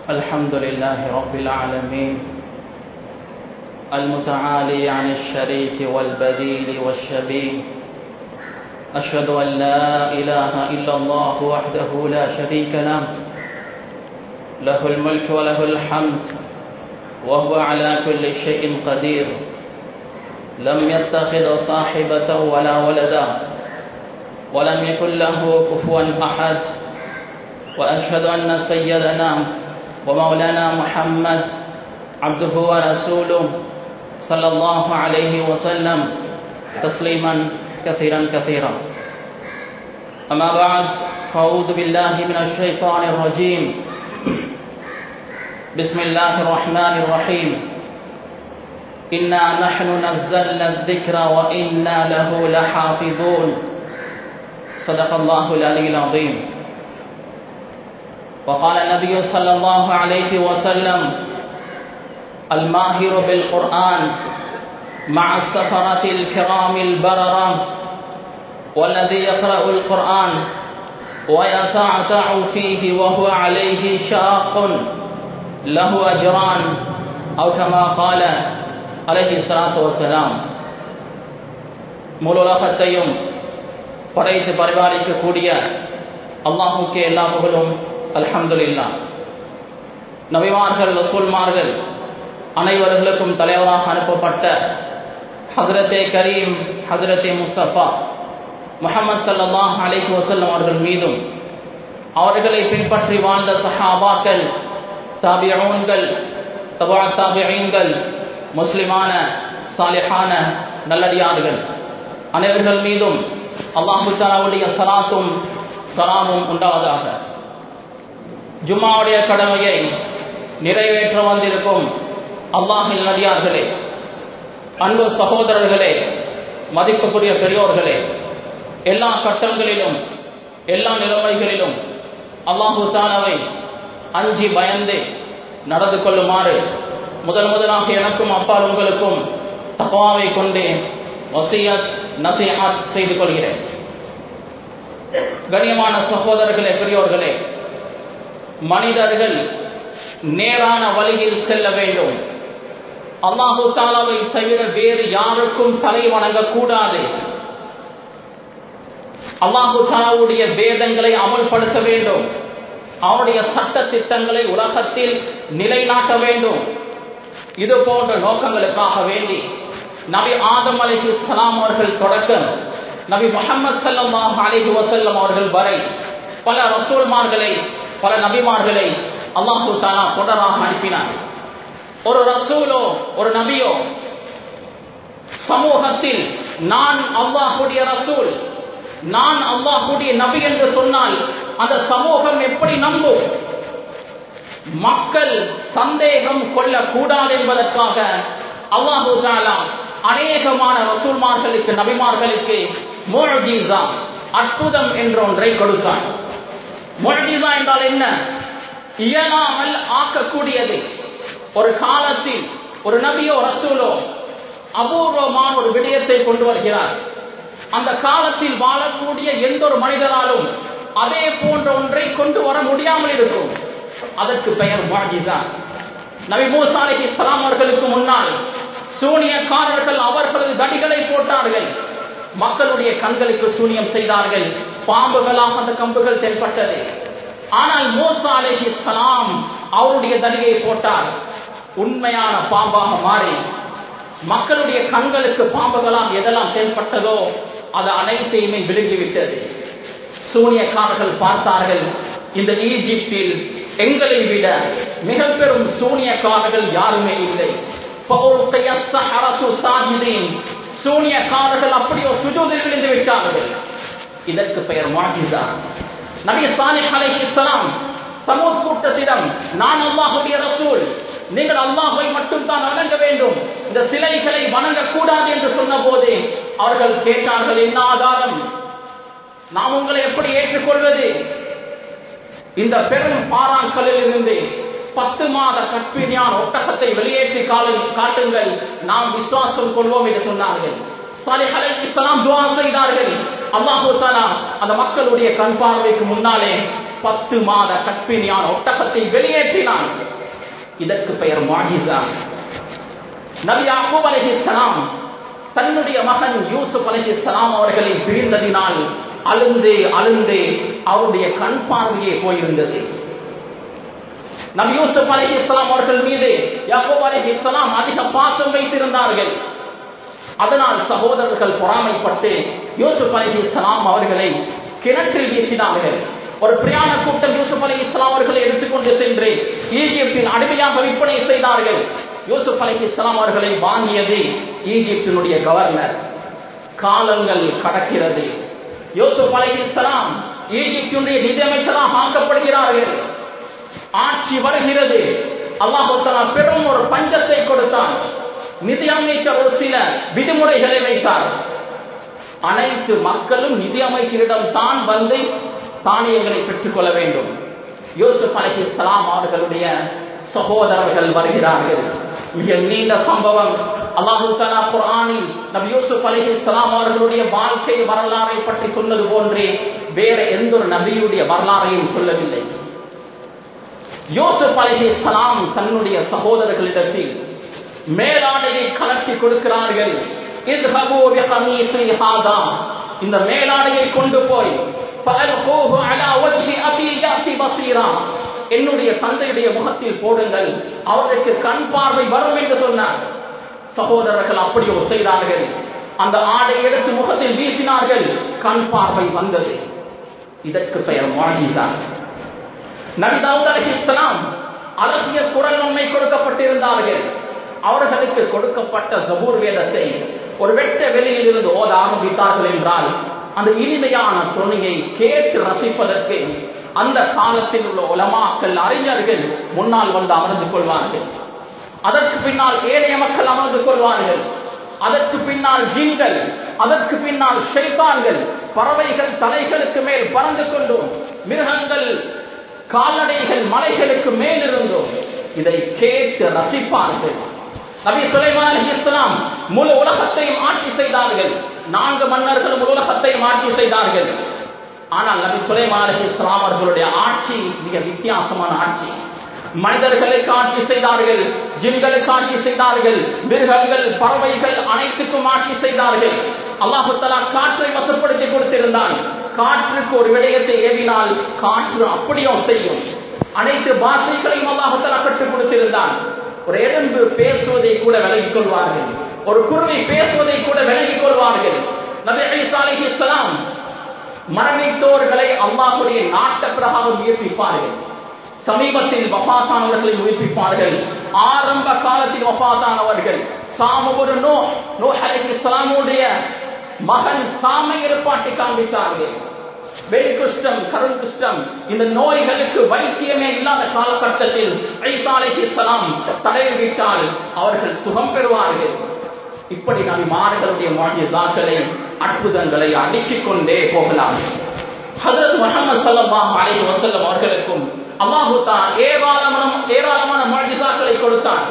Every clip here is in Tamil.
الحمد لله رب العالمين المتعالي عن الشريك والبديل والشبيه أشهد أن لا إله إلا الله وحده لا شريك له له الملك وله الحمد وهو على كل شيء قدير لم يتخذ صاحبة ولا ولدا ولم يكن له كفوا أحد وأشهد أن سيدنا ومولانا محمد عبده ورسوله صلى الله عليه وسلم تسليما كثيرا كثيرا أما بعد فأعوذ بالله من الشيطان الرجيم بسم الله الرحمن الرحيم إنا نحن نزلنا الذكر وإنا له لحافظون صدق الله العلي العظيم وقال النبي صلى الله عليه وسلم الماهر بالقرآن مع السفرة الكرام البررة والذي يقرأ القرآن ويتعتع فيه وهو عليه شاق له أجران أو كما قال عليه الصلاة والسلام முழுலகத்தையும் படைத்து பரிபாலிக்கக்கூடிய அல்லாஹுக்கே எல்லா புகழும் அல்ஹம்துலில்லா நபிமார்கள் ரசூல்மார்கள் அனைவர்களுக்கும் தலைவராக அனுப்பப்பட்ட ஹசரத்தே கரீம் ஹசரத்தே முஸ்தபா முகமது சல்லாஹ் அலைஹி வசல்லம் அவர்கள் மீதும் அவர்களை பின்பற்றி வாழ்ந்த சஹாபாக்கள் தாபியூன்கள் தபா தாபியீன்கள் முஸ்லிமான சாலிஹான நல்லடியார்கள் அனைவர்கள் மீதும் அல்லாஹு தாலாவுடைய சலாத்தும் சலாமும் உண்டாவதாக ஜும்மாவுடைய கடமையை நிறைவேற்ற வந்திருக்கும் அல்லாஹின் நடிகார்களே அன்பு சகோதரர்களே மதிப்புக்குரிய பெரியோர்களே எல்லா கட்டங்களிலும் எல்லா நிலைமைகளிலும் அல்லாஹு தாலாவை அஞ்சி பயந்து நடந்து கொள்ளுமாறு முதல் முதலாக எனக்கும் அப்பால் உங்களுக்கும் தப்பாவை கொண்டு வசியத் நசிஹாத் செய்து கொள்கிறேன் கண்ணியமான சகோதரர்களே பெரியோர்களே மனிதர்கள் நேரான வழியில் செல்ல வேண்டும் அல்லாஹு தாலாவை தவிர வேறு யாருக்கும் தலை வணங்கக்கூடாது அல்லாஹு தாலாவுடைய வேதங்களை அமல்படுத்த வேண்டும் அவனுடைய சட்ட திட்டங்களை உலகத்தில் நிலைநாட்ட வேண்டும் இது போன்ற நோக்கங்களுக்காக வேண்டி நபி ஆதம் அலிஹி சலாம் அவர்கள் தொடக்கம் நபி முகமது சல்லாஹ் அலிஹி வசல்லம் அவர்கள் வரை பல ரசூல்மார்களை பல நபிமார்களை அல்லாஹு தாலா தொடராக அனுப்பினார் ஒரு ரசூலோ ஒரு நபியோ சமூகத்தில் நான் அல்லாஹுடைய ரசூல் நான் அல்லாஹுடைய நபி என்று சொன்னால் அந்த சமூகம் எப்படி நம்பும் மக்கள் சந்தேகம் கொள்ளக்கூடாது என்பதற்காக அல்லாஹு தாலா அநேகமான ரசூல்மார்களுக்கு நபிமார்களுக்கு மோஜீசா அற்புதம் என்ற ஒன்றை கொடுத்தான் மொழிஜா என்றால் என்ன இயலாமல் ஆக்கக்கூடியது ஒரு காலத்தில் ஒரு நபியோ ரசூலோ அபூர்வமான ஒரு விடயத்தை கொண்டு வருகிறார் அந்த காலத்தில் வாழக்கூடிய எந்த ஒரு மனிதனாலும் அதே போன்ற ஒன்றை கொண்டு வர முடியாமல் இருக்கும் அதற்கு பெயர் மாஜிதா நபி மூசா அலி இஸ்லாம் அவர்களுக்கு முன்னால் சூனியக்காரர்கள் அவர்களது தடிகளை போட்டார்கள் மக்களுடைய கண்களுக்கு சூனியம் செய்தார்கள் பாம்புகளாக அந்த கம்புகள் தென்பட்டது ஆனால் மோசா அலேஹி சலாம் அவருடைய தடியை போட்டார் உண்மையான பாம்பாக மாறி மக்களுடைய கண்களுக்கு பாம்புகளாக எதெல்லாம் தென்பட்டதோ அது அனைத்தையுமே விழுங்கிவிட்டது சூனியக்காரர்கள் பார்த்தார்கள் இந்த ஈஜிப்தில் எங்களை விட மிக பெரும் சூனியக்காரர்கள் யாருமே இல்லை சூனியக்காரர்கள் அப்படியோ சுஜூதில் விழுந்து விட்டார்கள் இதற்கு பெயர் மாஜிசா நபி சாலிஹ் அலைஹிஸ்ஸலாம் சமூக கூட்டத்திடம் நான் அல்லாஹுடைய ரசூல் நீங்கள் அல்லாஹை மட்டும் தான் வணங்க வேண்டும் இந்த சிலைகளை வணங்கக்கூடாது என்று சொன்ன போது அவர்கள் கேட்டார்கள் என்ன ஆதாரம் நாம் உங்களை எப்படி ஏற்றுக்கொள்வது இந்த பெரும் பாறாங்கல்லில் இருந்து பத்து மாத கற்பிணியான ஒட்டகத்தை வெளியேற்றி காட்டுங்கள் நாம் விசுவாசம் கொள்வோம் என்று சொன்னார்கள் சாலிஹ் அலைஹிஸ்ஸலாம் துஆ செய்தார்கள் அல்லாஹு தஆலா அந்த மக்களுடைய கண் பார்வைக்கு முன்னாலே பத்து மாத கற்பிணியான ஒட்டகத்தை வெளியேற்றினான் இதற்கு பெயர் மாஜிசா நபி யாக்கூப் அலைஹிஸ்ஸலாம் தன்னுடைய மகன் யூசுப் அலைஹிஸ்ஸலாம் அவர்களை பிரிந்ததினால் அழுந்து அழுந்து அவருடைய கண் பார்வையே போயிருந்தது நபி யூசுப் அலைஹிஸ்ஸலாம் அவர்கள் மீது யாக்கூப் அலைஹிஸ்ஸலாம் அதிக பாசம் வைத்திருந்தார்கள் அதனால் சகோதரர்கள் பொறாமைப்பட்டு யூசுப் அலைஹிஸ்ஸலாம் அவர்களை கிணற்றில் வீசினார்கள் ஒரு பிரயாண கூட்டம் யூசுப் அலி இஸ்லாம் அவர்களை எடுத்துக்கொண்டு சென்று ஈஜிப்தில் அடிமையாக விற்பனை செய்தார்கள் யூசுப் அலி இஸ்லாம் அவர்களை வாங்கியது ஈஜிப்தினுடைய கவர்னர் காலங்கள் கடக்கிறது யூசுப் அலி இஸ்லாம் ஈஜிப்தினுடைய நிதியமைச்சராக ஆக்கப்படுகிறார்கள் ஆட்சி வருகிறது அல்லாஹு பெரும் ஒரு பஞ்சத்தை கொடுத்தான் நிதி அமைச்சர் ஒரு சில விதிமுறைகளை வைத்தார் அனைத்து மக்களும் நிதி அமைச்சரிடம் தான் வந்து தானியங்களை பெற்றுக்கொள்ள வேண்டும் யூசுப் அலி இஸ்லாம் அவர்களுடைய சகோதரர்கள் வருகிறார்கள் மிக நீண்ட சம்பவம் அல்லாஹு தலா குரானில் நபி யூசுப் அலி இஸ்லாம் அவர்களுடைய வாழ்க்கை வரலாறை பற்றி சொன்னது போன்றே வேற எந்த ஒரு நபியுடைய வரலாறையும் சொல்லவில்லை யூசுப் அலி இஸ்லாம் தன்னுடைய சகோதரர்களிடத்தில் மேலாடையை கலட்டி கொடுக்கிறார்கள் இந்த மேலாடையை கொண்டு போய் என்னுடைய தந்தையுடைய முகத்தில் போடுங்கள் அவருக்கு கண் பார்வை வரும் என்று சொன்னார் சகோதரர்கள் அப்படியோ செய்தார்கள் அந்த ஆடை எடுத்து முகத்தில் வீசினார்கள் கண் பார்வை வந்தது இதற்கு பெயர் மாஜிதான் நபிதாவுத் அலிஸ்லாம் அழகிய குரல் உண்மை கொடுக்கப்பட்டிருந்தார்கள் அவர்களுக்கு கொடுக்கப்பட்ட ஜபூர் வேதத்தை ஒரு வெட்ட வெளியில் இருந்து ஓத ஆரம்பித்தார்கள் என்றால் அந்த இனிமையான துணியை கேட்டு ரசிப்பதற்கு அந்த காலத்தில் உள்ள உலமாக்கள் அறிஞர்கள் முன்னால் வந்து அமர்ந்து கொள்வார்கள் அதற்கு பின்னால் ஏழைய மக்கள் அமர்ந்து கொள்வார்கள் அதற்கு பின்னால் ஜின்கள் அதற்கு பின்னால் ஷைத்தான்கள் பறவைகள் தலைகளுக்கு மேல் பறந்து கொண்டும் மிருகங்கள் கால்நடைகள் மலைகளுக்கு மேலிருந்தும் இதை கேட்டு ரசிப்பார்கள் நபி சுலைமான் இஸ்லாம் முழு உலகத்தையும் ஆட்சி செய்தார்கள் நான்கு மன்னர்கள் முழு உலகத்தையும் ஆட்சி செய்தார்கள் ஆனால் நபி சுலைமான் இஸ்லாம் அவர்களுடைய ஆட்சி மிக வித்தியாசமான ஆட்சி மனிதர்களுக்கு ஆட்சி செய்தார்கள் ஜின்களுக்கு ஆட்சி செய்தார்கள் மிருகங்கள் பறவைகள் அனைத்துக்கும் ஆட்சி செய்தார்கள் அல்லாஹு தலா காற்றை வசப்படுத்தி கொடுத்திருந்தான் காற்றுக்கு ஒரு விடயத்தை ஏவினால் காற்று அப்படியும் செய்யும் அனைத்து பாஷைகளையும் அல்லாஹு தலா கற்றுக் கொடுத்திருந்தான் ஒரு எலும்பு பேசுவதை கூட விலகிக் கொள்வார்கள் ஒரு குருவி பேசுவதை கூட விலகிக் கொள்வார்கள் நபி ஈசா அலைஹிஸ்ஸலாம் மரணித்தோர்களை அல்லாஹுடைய நாட்ட பிரகாரம் உயிர்ப்பிப்பார்கள் சமீபத்தில் வஃபாத்தானவர்களை உயிர்ப்பிப்பார்கள் ஆரம்ப காலத்தில் வஃபாத்தானவர்கள் சாமபுரு நோ நோ அலைஹிஸ்ஸலாமுடைய மகன் சாமை ஏற்பாட்டை காண்பித்தார்கள் வெடிகுஷ்டம் கருங்குஷ்டம் இந்த நோய்களுக்கு வைத்தியமே இல்லாத காலகட்டத்தில் ஐசா அலைஹிஸ்ஸலாம் தடைவிட்டால் அவர்கள் சுகம் பெறுவார்கள் இப்படி நபிமார்களுடைய மாஜிசாக்களை அற்புதங்களை அடிச்சுக் கொண்டே போகலாம் ஹதரத் முகமது சல்லாஹ் அலைஹி வஸல்லம் அவர்களுக்கும் அல்லாஹு தான் ஏராளமான ஏராளமான மாஜிசாக்களை கொடுத்தான்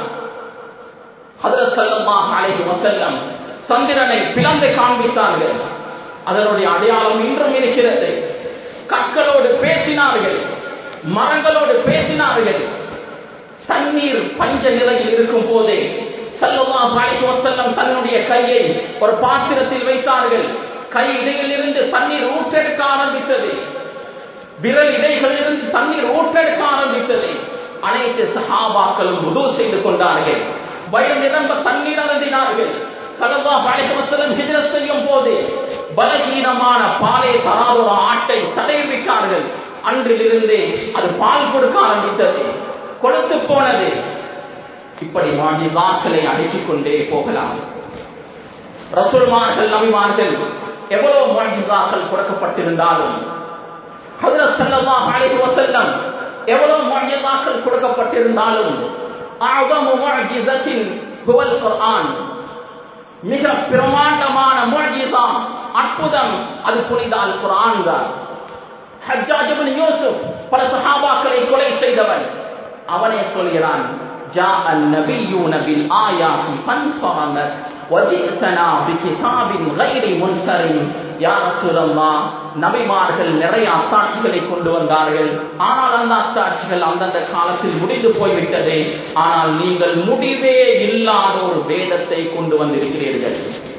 ஹதரத் சல்லல்லாஹ் அலைஹி வஸல்லம் சந்திரனை பிளந்து காண்பித்தார்கள் அதனுடைய அடையாளம் இன்றும் இருக்கிறது கற்களோடு பேசினார்கள் மரங்களோடு பேசினார்கள் தண்ணீர் பஞ்ச நிலையில் இருக்கும் போதே சல்லல்லாஹு அலைஹி வஸல்லம் தன்னுடைய கையை ஒரு பாத்திரத்தில் வைத்தார்கள் கை இடையிலிருந்து தண்ணீர் ஊற்றெடுக்க ஆரம்பித்தது விரல் இடைகளிலிருந்து தண்ணீர் ஊற்றெடுக்க ஆரம்பித்தது அனைத்து சஹாபாக்களும் உதவு செய்து கொண்டார்கள் வயல் நிரம்ப தண்ணீர் அருந்தினார்கள் சல்லல்லாஹு அலைஹி வஸல்லம் ஹிஜ்ரத் செய்யும் போது பலகீனமான பாலை தராத ஒரு ஆட்டை தடைவிட்டார்கள் அன்றிலிருந்து அது பால் கொடுக்க ஆரம்பித்தது கொடுத்து போனது இப்படி மாஜிசாக்களை அழைத்துக் கொண்டே போகலாம் ரசூல்மார்கள் நபிமார்கள் எவ்வளவு மாஜிசாக்கள் கொடுக்கப்பட்டிருந்தாலும் ஹஜரத் ஸல்லல்லாஹு அலைஹி வஸல்லம் எவ்வளவு மாஜிசாக்கள் கொடுக்கப்பட்டிருந்தாலும் அஅதமு முஅஜிஸத்தின் ஹுவல் குர்ஆன் மிக பிரமாண்டமான முஅஜிஸா அற்புதம் அது புனித அல் குர்ஆன் தான் ஹஜ்ஜாஜ் இப்னு யூசுப் பல சஹாபாக்களை கொலை செய்தவன் அவனே சொல்கிறான் جاء النبيون بالآيات فانصرمت وَجِئْتَنَا بِكِتَابٍ غَيْرِ مُنْسَرٍ يَا رَسُولَ اللَّهِ நபிமார்கள் நிறைய அத்தாட்சிகளை கொண்டு வந்தார்கள் ஆனால் அந்த அத்தாட்சிகள் அந்தந்த காலத்தில் முடிந்து போய்விட்டது ஆனால் நீங்கள் முடிவே இல்லாத ஒரு வேதத்தை கொண்டு வந்திருக்கிறீர்கள்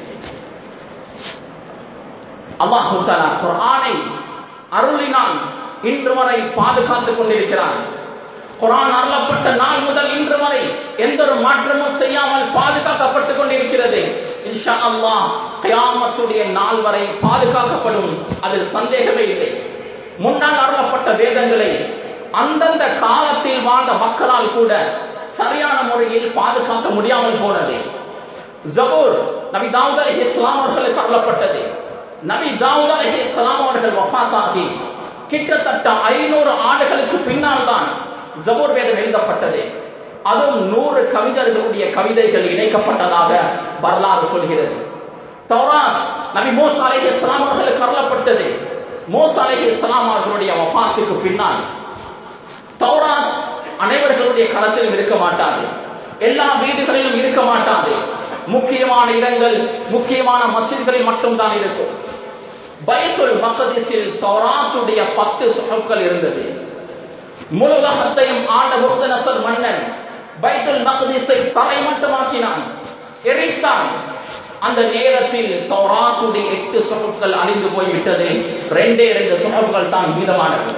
அல்லாஹு தஆலா குர்ஆனை அருளினான் இன்று வரை பாதுகாத்துக் கொண்டிருக்கிறான் குரான் அருளப்பட்ட நாள் முதல் இன்று வரை எந்த ஒரு மாற்றமும் செய்யாமல் பாதுகாக்கப்பட்டுக் கொண்டிருக்கிறது இன்ஷா அல்லாஹ் கியாமத்துடைய நாள் வரை பாதுகாக்கப்படும் அதில் சந்தேகமே இல்லை முன்னால் அருளப்பட்ட வேதங்களை அந்தந்த காலத்தில் வாழ்ந்த மக்களால் கூட சரியான முறையில் பாதுகாக்க முடியாமல் போனது ஜபூர் நபி தாவூத் அலைஹி இஸ்லாம் அவர்களுக்கு அருளப்பட்டது நபி தாவூத் அலைஹி இஸ்லாம் அவர்கள் வஃபாத்தாகி கிட்டத்தட்ட ஐநூறு ஆண்டுகளுக்கு பின்னால் தான் ஜபூர் வேதம் எழுதப்பட்டது அதுவும் நூறு கவிஞர்களுடைய கவிதைகள் இணைக்கப்பட்டதாக வரலாறு சொல்கிறது தௌராத் நபி மோஸ் அலைஹி இஸ்லாம் அவர்களுக்கு அருளப்பட்டது மோஸ் அலைஹி இஸ்லாம் அவர்களுடைய வஃபாத்துக்கு பின்னால் தௌராத் அனைவர்களுடைய களத்திலும் இருக்க மாட்டாது எல்லா வீடுகளிலும் இருக்க மாட்டாது முக்கியமான இடங்கள் முக்கியமான மசித்களில் மட்டும்தான் இருக்கும் பைத்துல் மக்கதிஸில் தௌராத்துடைய பத்து சுகங்கள் இருந்தது முழு உலகத்தையும் ஆண்ட முக்தனசர் மன்னன் பைத்துல் மக்திஸை தரைமட்டமாக்கினான் எரித்தான் அந்த நேரத்தில் தௌராத்துடைய எட்டு சுகங்கள் அழிந்து போய்விட்டது ரெண்டே ரெண்டு சுகங்கள் தான் மீதமானது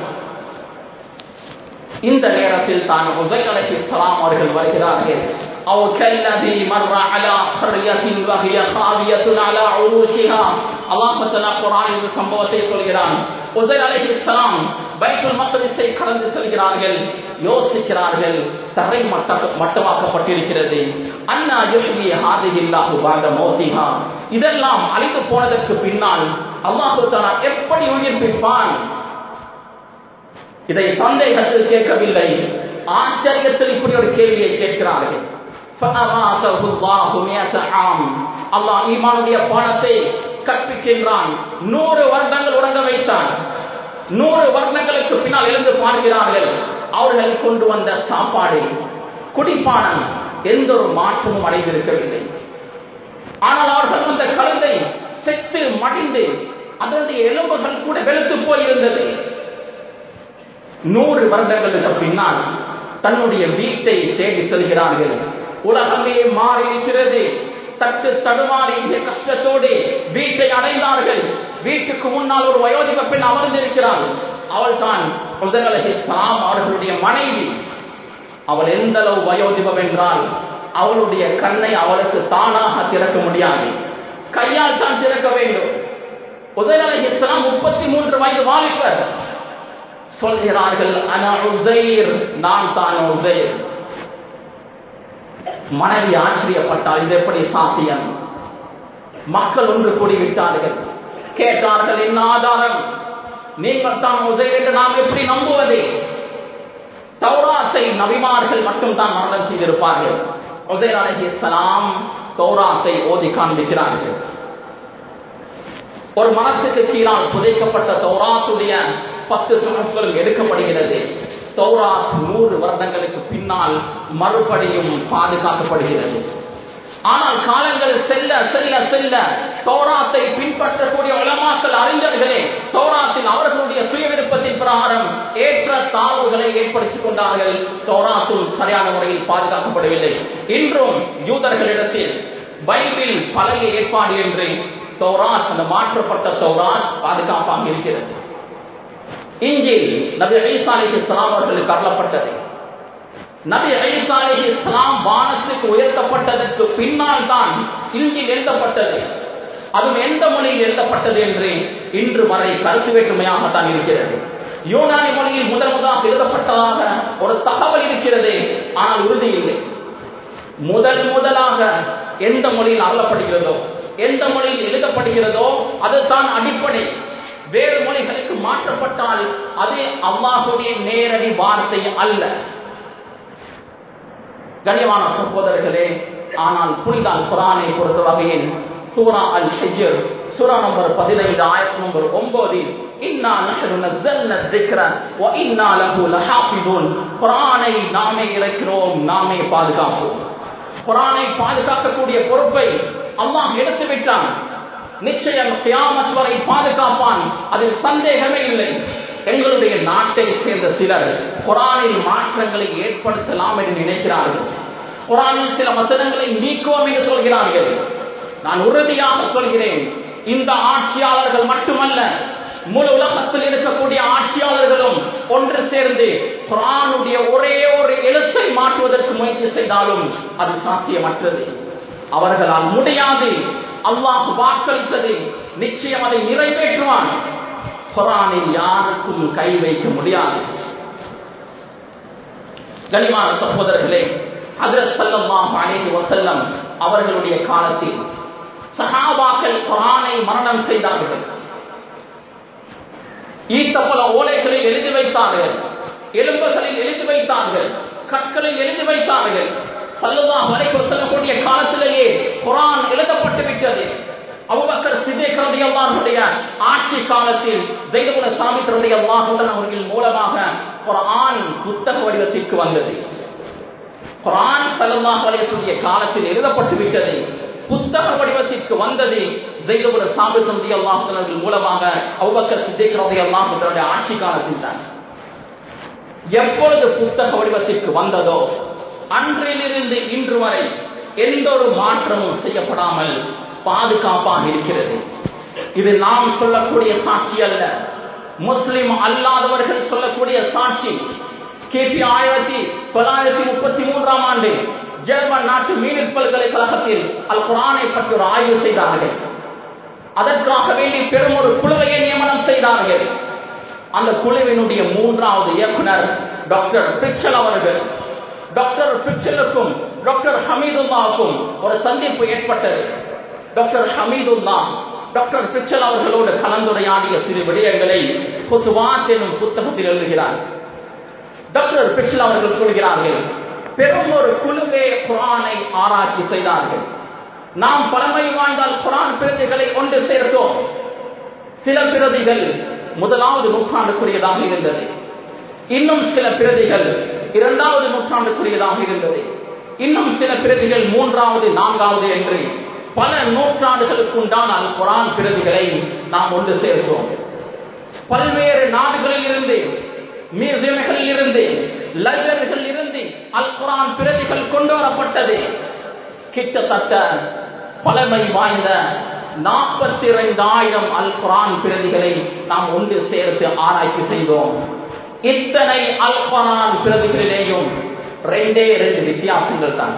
இந்த நேரத்தில் தான் உசைர் அலைஹிஸ்ஸலாம் அவர்கள் வருகிறார்கள் أو كالذي مر على قرية وهي خاوية على عروشها அல்லாஹ் தஆலா குர்ஆனில் இந்த சம்பவத்தை சொல்கிறான் உசைர் அலைஹிஸ்ஸலாம் பைத்துல் மக்திஸை கடந்து செல்கிறார்கள் யோசிக்கிறார்கள் தரை மட்ட மட்டமாக்கப்பட்டிருக்கிறது அன்னா யுஹ்யி ஹாதிஹி அல்லாஹு பஅத மௌதிஹா இதெல்லாம் அழிந்து போனதற்கு பின்னால் அல்லாஹ் தஆலா எப்படி உயிர்ப்பிப்பான் இதை சந்தேகத்தில் கேட்கவில்லை ஆச்சரியத்தில் இப்படி ஒரு கேள்வியை கேட்கிறார்கள் அல்லாஹ் ஈமானுடைய பாடத்தை கற்பிக்கின்றான் நூறு வருடங்கள் உறங்க வைத்தான் நூறு வருடங்களுக்கு பின்னால் எழுந்து பார்க்கிறார்கள் அவர்கள் கொண்டு வந்த சாப்பாடு குடிப்பானம் எந்த ஒரு மாற்றமும் அடைந்திருக்கவில்லை ஆனால் அவர்கள் வந்த கழுதை செத்து மடிந்து அதனுடைய எலும்புகள் கூட வெளுத்து போயிருந்தது நூறு வருடங்களுக்கு பின்னால் தன்னுடைய வீட்டை தேடி செல்கிறார்கள் உலகமே மாறி இருக்கிறது தட்டு தடுமாறி கஷ்டத்தோடு வீட்டை அடைந்தார்கள் வீட்டுக்கு முன்னால் ஒரு வயோதிக பெண் அமர்ந்திருக்கிறாள் அவள் தான் சாம் அவர்களுடைய மனைவி அவள் எந்த அளவு வயோதிபம் என்றால் அவளுடைய கண்ணை அவளுக்கு தானாக திறக்க முடியாது கையால் தான் திறக்க வேண்டும் உதயநலகிஸ்லாம் முப்பத்தி மூன்று வயது வாலிபர் சொல்கிறார்கள் அனா உசைர் நான் தான் உசைர் மனைவி ஆச்சரியப்பட்டால் இது எப்படி சாத்தியம் மக்கள் ஒன்று கூடிவிட்டார்கள் கேட்டார்கள் என்ன ஆதாரம் நீங்கள் தான் உசைர் என்று நாம் எப்படி நம்புவது தௌராத்தை நபிமார்கள் மட்டும் தான் மரணம் செய்திருப்பார்கள் உசைர் அலஹி இஸ்லாம் தௌராத்தை ஓதி காண்பிக்கிறார்கள் ஒரு மனசுக்கு கீழால் புதைக்கப்பட்ட தௌராத்துடைய பத்து சுமப்புகளும் எடுக்கப்படுகிறது தௌராத் நூறு வருடங்களுக்கு பின்னால் மறுபடியும் பாதுகாக்கப்படுகிறது ஆனால் காலங்கள் செல்ல செல்ல செல்ல தௌராத்தை பின்பற்றக்கூடிய உலமாக்கள் அறிஞர்களே தௌராத்தில் அவர்களுடைய சுய விருப்பத்தின் பிரகாரம் ஏற்ற தாழ்வுகளை ஏற்படுத்திக் கொண்டார்கள் தௌராத்தும் சரியான முறையில் பாதுகாக்கப்படவில்லை இன்றும் யூதர்களிடத்தில் பைபிள் பழைய ஏற்பாடு என்று தௌராத் அந்த மாற்றப்பட்ட தௌராத் பாதுகாப்பாக இருக்கிறது இஞ்சில் நபி ஐசா அலி இஸ்லாம் அவர்களுக்கு அருளப்பட்டது நபி ஐசா அலி இஸ்லாம் வானத்துக்கு உயர்த்தப்பட்டதற்கு பின்னால் தான் இஞ்சில் எழுதப்பட்டது அதுவும் எந்த மொழியில் எழுதப்பட்டது என்று இன்று வரை கருத்து வேற்றுமையாகத்தான் இருக்கிறது யூனானி மொழியில் முதல் முதலாக எழுதப்பட்டதாக ஒரு தகவல் இருக்கிறது ஆனால் உறுதி இல்லை முதல் முதலாக எந்த மொழியில் அருளப்படுகிறதோ எந்த மொழியில் எழுதப்படுகிறதோ அதுதான் அடிப்படை வேறு மொழிகளுக்கு மாற்றப்பட்டால் அது அல்லாஹுடைய நேரடி வார்த்தை அல்ல கண்ணியமான சகோதரர்களே ஆனால் புனிதால் குரானை பொறுத்த வகையில் சூரா அல் ஹிஜர் சூரா நம்பர் பதினைந்து ஆயிரத்தி நம்பர் ஒன்பதில் இன்னா நஹ்னு நஸல்ன الذِّكْرَ وَإِنَّا لَهُ لَحَافِظُونَ குர்ஆனை நாமே இறக்கிறோம் நாமே பாதுகாப்போம் குர்ஆனை பாதுகாக்கக்கூடிய பொறுப்பை அல்லாஹ் எடுத்து விட்டான் நிச்சயம் கியாமத் வரை பாதுகாப்பான் அதில் சந்தேகமே இல்லை எங்களுடைய நாட்டை சேர்ந்த சிலர் குரானில் மாற்றங்களை ஏற்படுத்தலாம் என்று நினைக்கிறார்கள் குரானில் சில வசனங்களை நீக்குவோம் என்று சொல்கிறார்கள் நான் உறுதியாக சொல்கிறேன் இந்த ஆட்சியாளர்கள் மட்டுமல்ல முழு உலகத்தில் இருக்கக்கூடிய ஆட்சியாளர்களும் ஒன்று சேர்ந்து குரானுடைய ஒரே ஒரு எழுத்தை மாற்றுவதற்கு முயற்சி செய்தாலும் அது சாத்தியமற்றது அவர்களால் முடியாது அல்லாஹ் வாக்களித்தது நிச்சயம் அதை நிறைவேற்றுவான் குரானில் யாருக்கும் கை வைக்க முடியாது கனிமான சகோதரர்களே ஹதரத் ஸல்லல்லாஹு அலைஹி வஸல்லம் அவர்களுடைய காலத்தில் சஹாபாக்கள் குரானை மரணம் செய்தார்கள் ஈத்தப்பல ஓலைகளில் எழுதி வைத்தார்கள் எலும்புகளில் எழுதி வைத்தார்கள் கற்களில் எழுதி வைத்தார்கள் சல்லல்லாஹு அலைஹி வஸல்லமுடைய காலத்திலேயே குரான் எழுதப்பட்டு விட்டது அபூபக்கர் சித்திக் ரலியல்லாஹுடைய ஆட்சி காலத்தில் ஜெய்துபுன சாமித் ரலியல்லாஹு அவர்கள் மூலமாக குரான் புத்தக வடிவத்திற்கு வந்தது குரான் சல்லல்லாஹு அலைஹி வஸல்லம் காலத்தில் எழுதப்பட்டு விட்டது புத்தக வடிவத்திற்கு வந்தது ஜெய்துபுன சாமித் ரலியல்லாஹு அவர்கள் மூலமாக அபூபக்கர் சித்திக் ரலியல்லாஹு அவருடைய ஆட்சி காலத்தில் தான் எப்பொழுது புத்தக வடிவத்திற்கு வந்ததோ அன்றிலிருந்து இன்று வரை எந்த ஒரு மாற்றமும் செய்யப்படாமல் பாதுகாப்பாக இருக்கிறது இது நாம் சொல்லக்கூடிய சாட்சி அல்ல முஸ்லிம் அல்லாதவர்கள் சொல்லக்கூடிய சாட்சி கிபி ஆயிரத்தி தொள்ளாயிரத்தி முப்பத்தி மூன்றாம் ஆண்டு ஜெர்மன் நாட்டு மீனிட் பல்கலைக்கழகத்தில் அல் குரானை பற்றி ஒரு ஆய்வு செய்தார்கள் அதற்காக வேண்டி பெரும் ஒரு குழுவையை நியமனம் செய்தார்கள் அந்த குழுவினுடைய மூன்றாவது இயக்குனர் டாக்டர் பிச்சல் அவர்கள் டாக்டர் பிச்சலுக்கும் டாக்டர் ஹமீதுல்லாவுக்கும் ஒரு சந்திப்பு ஏற்பட்டது டாக்டர் ஹமீதுல்லா டாக்டர் பிச்சல் அவர்களோடு கலந்துரையாடிய சிறு விடயங்களை புத்துவாத் எனும் புத்தகத்தில் எழுதுகிறார் டாக்டர் பிச்சல் அவர்கள் சொல்கிறார்கள் பெரும் ஒரு குழுவே குரானை ஆராய்ச்சி செய்தார்கள் நாம் பழமை வாய்ந்தால் குரான் பிரதிகளை கொண்டு சேர்த்தோம் சில பிரதிகள் முதலாவது நூற்றாண்டுக்குரியதாக இருந்தது இன்னும் சில பிரதிகள் இரண்டாவது நூற்றாண்டுக்குரியதாக இருந்தது இன்னும் சில பிரதிகள் மூன்றாவது நான்காவது என்று பல நூற்றாண்டுகளுக்கு உண்டான அல் குரான் பிரதிகளை நாம் ஒன்று சேர்த்தோம் பல்வேறு நாடுகளில் இருந்து மியூசியம்களில் இருந்து லைப்ரரிகளில் இருந்து அல் குரான் பிரதிகள் கொண்டு வரப்பட்டது கிட்டத்தட்ட பழமை வாய்ந்த நாற்பத்தி இரண்டாயிரம் அல் குரான் பிரதிகளை நாம் ஒன்று சேர்த்து ஆராய்ச்சி செய்தோம் இத்தனை அல் குரான் பிரதிகளிலேயும் ரெண்டே ரெண்டு வித்தியாசங்கள் தான்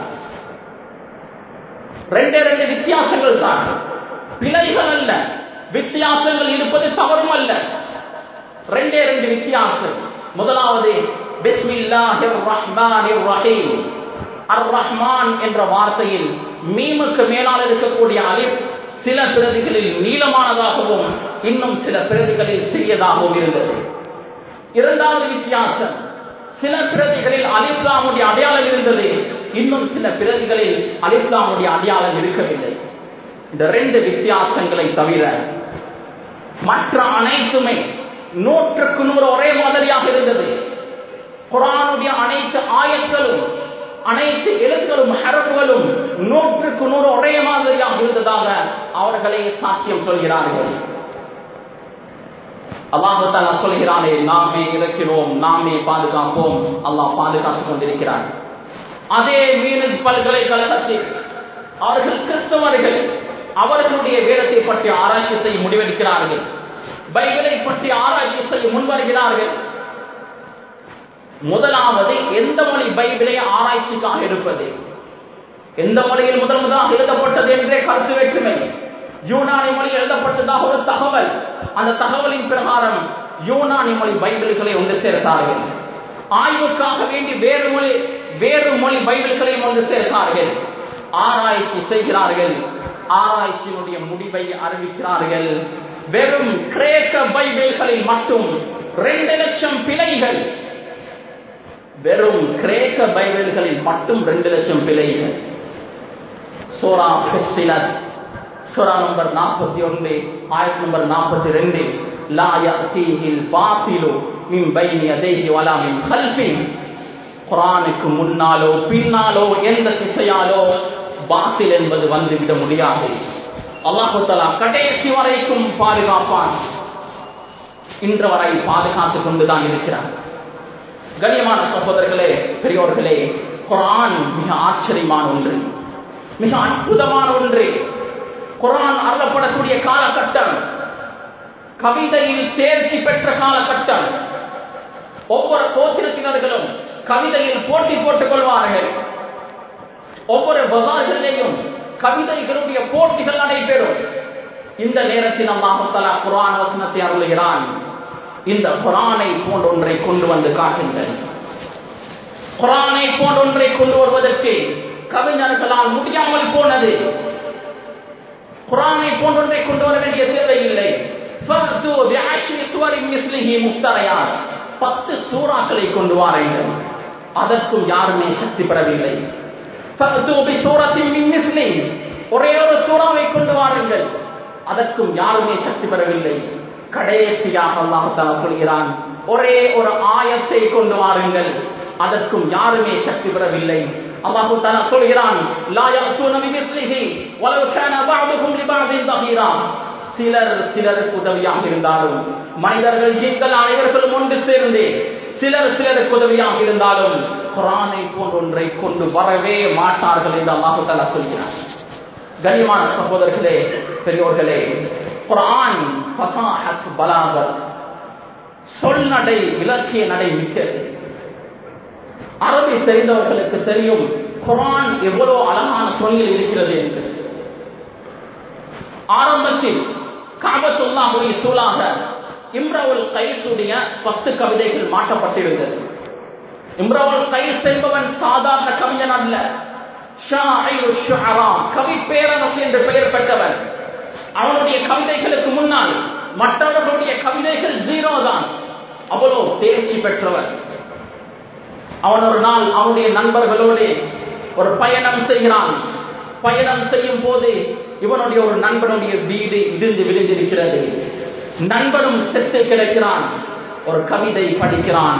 ரெண்டே ரெண்டு வித்தியாசங்கள் தான் பிழைகள் அல்ல வித்தியாசங்கள் இருப்பது தவறும் அல்ல ரெண்டே ரெண்டு வித்தியாசம் முதலாவது பிஸ்மில்லாஹிர் ரஹ்மானிர் ரஹீம் அர் ரஹ்மான் என்ற வார்த்தையில் மீமுக்கு மேலால் இருக்கக்கூடிய அலிப் சில பிரதிகளில் நீளமானதாகவும் இன்னும் சில பிரதிகளில் சிறியதாகவும் இருந்தது இரண்டாவது வித்தியாசம் சில பிரதிகளில் அலிப்லாமுடைய அடையாளம் இருந்தது இன்னும் சில பிரதிகளில் அலிப்லாமுடைய அடையாளம் இருக்கவில்லை இந்த ரெண்டு வித்தியாசங்களை தவிர மற்ற அனைத்துமே நூற்றுக்கு நூறு ஒரே மாதிரியாக இருந்தது குரானுடைய அனைத்து ஆயங்களும் அனைத்து எழுத்துகளும் ஹரப்புகளும் நூற்றுக்கு நூறு ஒரே மாதிரியாக இருந்ததாக அவர்களே சாட்சியம் சொல்கிறார்கள் அல்லாஹால சொல்கிறானே நாமே இறக்கிறோம் நாமே பாதுகாப்போம் அல்லாஹ் பாதுகாத்துக் கொண்டிருக்கிறார் அதே மீனஸ் பல்கலைக்கழகத்தில் அவர்கள் கிறிஸ்தவர்கள் அவர்களுடைய வேதத்தை பற்றி ஆராய்ச்சி செய்ய முடிவெடுக்கிறார்கள் பைபிளை பற்றி ஆராய்ச்சி செய்ய முன்வருகிறார்கள் முதலாவது எந்த மொழி பைபிளை ஆராய்ச்சிக்காக இருப்பது எந்த மொழியில் முதல் முதலாக எழுதப்பட்டது என்றே கருத்து வேற்றுமை யூனானி மொழி எழுதப்பட்டதாக ஒரு தகவல் அந்த தகவலின் பிரகாரம் யூனானி மொழி பைபிள்களை ஒன்று சேர்த்தார்கள் ஆய்வுக்காக வேண்டி வேறு மொழி வேறு மொழி பைபிள்களையும் ஒன்று சேர்த்தார்கள் ஆராய்ச்சி செய்கிறார்கள் ஆராய்ச்சியினுடைய முடிவை அறிவிக்கிறார்கள் வெறும் கிரேக்க பைபிள்களில் மட்டும் ரெண்டு லட்சம் பிழைகள் வெறும் கிரேக்க பைபிள்களில் மட்டும் ரெண்டு லட்சம் பிழைகள் சோரா ஃபெஸ்டிலஸ் சூரா நம்பர் நாற்பத்தி ஒன்று ஆயிரத்தி நம்பர் நாற்பத்தி ரெண்டு லா யஅதீஹில் பாத்திலு மின் பைனி யதைஹி வலா மின் கல்பி குர்ஆனுக்கு முன்னாலோ பின்னாலோ எந்த திசையாலோ பாத்தில் என்பது வந்துவிட முடியாது அல்லாஹு தலா கடைசி வரைக்கும் பாதுகாப்பான் இன்று வரை பாதுகாத்துக் கொண்டுதான் இருக்கிறார் கண்ணியமான சகோதரர்களே பெரியோர்களே குரான் மிக ஆச்சரியமான ஒன்று மிக அற்புதமான ஒன்று குரான் அருளப்படக்கூடிய காலகட்டம் கவிதையில் தேர்ச்சி பெற்ற காலகட்டம் ஒவ்வொரு கோத்திரத்தினர்களும் கவிதையில் போட்டி போட்டுக் கொள்வார்கள் ஒவ்வொரு பகார்களிலேயும் கவிதைகளுடைய போட்டிகள் நடைபெறும் இந்த நேரத்தில் அல்லாஹலா குரான் வசனத்தை அருளுகிறான் இந்த குரானை போன்றொன்றை கொண்டு வந்து காட்டுங்கள் குரானை போன்றொன்றை கொண்டு வருவதற்கு கவிஞர்களால் முடியாமல் போனது குரானை போன்றொன்றை கொண்டு வர வேண்டிய தேவையில்லை பத்து சூறாக்களை கொண்டு வாருங்கள் அதற்கும் யாருமே சக்தி பெறவில்லை ஒரே ஒரு சூறாவை கொண்டு வாருங்கள் அதற்கும் யாருமே சக்தி பெறவில்லை கடைசியாக அல்லாஹால சொல்கிறான் ஒரே ஒரு ஆயத்தை கொண்டு வாருங்கள் அதற்கும் யாருமே சக்தி பெறவில்லை அல்லாஹு தாலா சொல்கிறான் சிலர் சிலருக்கு உதவியாக இருந்தாலும் மனிதர்கள் ஜீன்கள் அனைவர்களும் ஒன்று சேர்ந்து சிலர் சிலருக்கு உதவியாக இருந்தாலும் குரானை போன்றொன்றை கொண்டு வரவே மாட்டார்கள் என்று அல்லாஹு தாலா சொல்கிறார் கனிமான சகோதரர்களே பெரியோர்களே குரான் பசாஹத் பலாகத் சொல் நடை இலக்கிய நடை மிக்கது அரபி தெரிந்தவர்களுக்கு தெரியும் குரான் எவ்வளவு அழகான சொல்லில் இருக்கிறது என்று ஆரம்பத்தில் காபத்துல்லாஹுவை சூழாக இம்ரவுல் கைசுடைய பத்து கவிதைகள் மாற்றப்பட்டிருந்தது இம்ரவுல் கைஸ் என்பவன் சாதாரண கவிஞன் அல்ல கவி பேரரசு என்று பெயர் பெற்றவன் அவனுடைய கவிதைகளுக்கு முன்னால் மற்றவர்களுடைய கவிதைகள் ஜீரோ தான் அவ்வளோ தேர்ச்சி பெற்றவன் அவன் ஒரு நாள் அவனுடைய நண்பர்களோடு ஒரு பயணம் செய்கிறான் பயணம் செய்யும் போது இவனுடைய ஒரு நண்பனுடைய வீடு இடிந்து விழுந்திருக்கிறது நண்பனும் செத்து கிடக்கிறான் ஒரு கவிதை படிக்கிறான்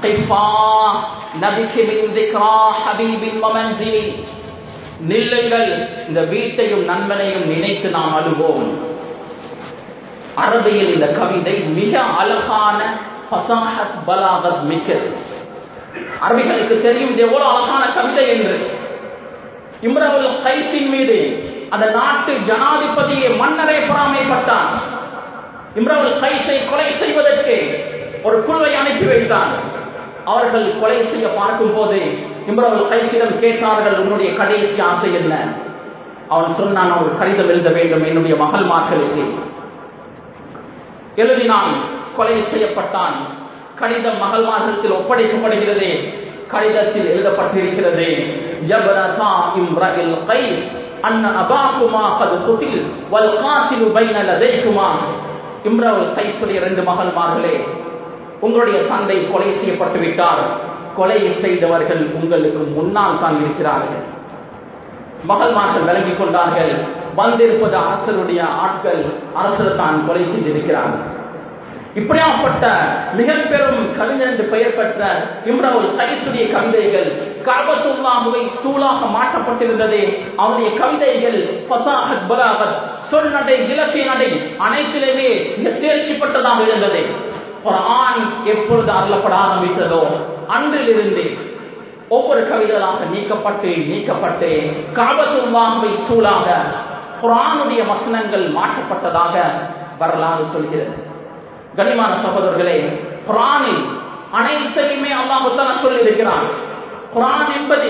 நில்லுங்கள் இந்த வீட்டையும் நண்பனையும் நினைத்து நாம் அழுவோம் அரபியில் இந்த கவிதை மிக அழகான பசாஹத் பலாகத் மிக்கது அரபிகளுக்கு தெரியும் இது எவ்வளவு அழகான கவிதை என்று இம்ரவுல் கைசின் மீது அந்த நாட்டு ஜனாதிபதியை மன்னரை பொறாமைப்பட்டான் இம்ரவுல் கைசை கொலை செய்வதற்கு ஒரு குழுவை அனுப்பி வைத்தான் அவர்கள் கொலை செய்ய பார்க்கும் போது இம்ரவுல் கைசிடம் கேட்டார்கள் உன்னுடைய கடைசி ஆசை என்ன அவன் சொன்னான் ஒரு கடிதம் எழுத வேண்டும் என்னுடைய மகள் மார்களுக்கு எழுதினான் கொலை செய்யப்பட்டான் கடிதம் மகள்மார்களிடத்தில் ஒப்படைக்கப்படுகிறது கடிதத்தில் எழுதப்பட்டிருக்கிறது யபரதா இம்ரஇல் கைஸ் அன்ன அபாகுமா கது குதில் வல் காத்திலு பைன லதைக்குமா இம்ரவுல் கைஸுடைய இரண்டு மகள்மார்களே உங்களுடைய தந்தை கொலை செய்யப்பட்டு விட்டார் கொலை செய்தவர்கள் உங்களுக்கு முன்னால் தான் இருக்கிறார்கள் மகள்மார்கள் விளங்கிக் கொண்டார்கள் வந்திருப்பது அரசருடைய ஆட்கள் அரசர் தான் கொலை செய்திருக்கிறார்கள் இப்படியாப்பட்ட மிக பெரும் கவிஞர் என்று பெயர் பெற்ற இம்ரவுல் கைசுடைய கவிதைகள் காபத்துல்லாமுவை சூழாக மாற்றப்பட்டிருந்தது அவருடைய கவிதைகள் பசாகத் பலாகத் சொல் நடை இலக்கிய நடை அனைத்திலுமே மிக தேர்ச்சி பெற்றதாக இருந்தது ஒரு ஆண் எப்பொழுது அருளப்பட ஆரம்பித்ததோ அன்றிலிருந்து ஒவ்வொரு கவிதைகளாக நீக்கப்பட்டு நீக்கப்பட்டு காபத்துல்லாமுவை சூழாக குரானுடைய வசனங்கள் மாற்றப்பட்டதாக வரலாறு சொல்கிறது கனிமான சகோதரர்களே குரானில் அனைத்தையுமே அல்லாஹுத்தான சொல்லி இருக்கிறான் குரான் என்பது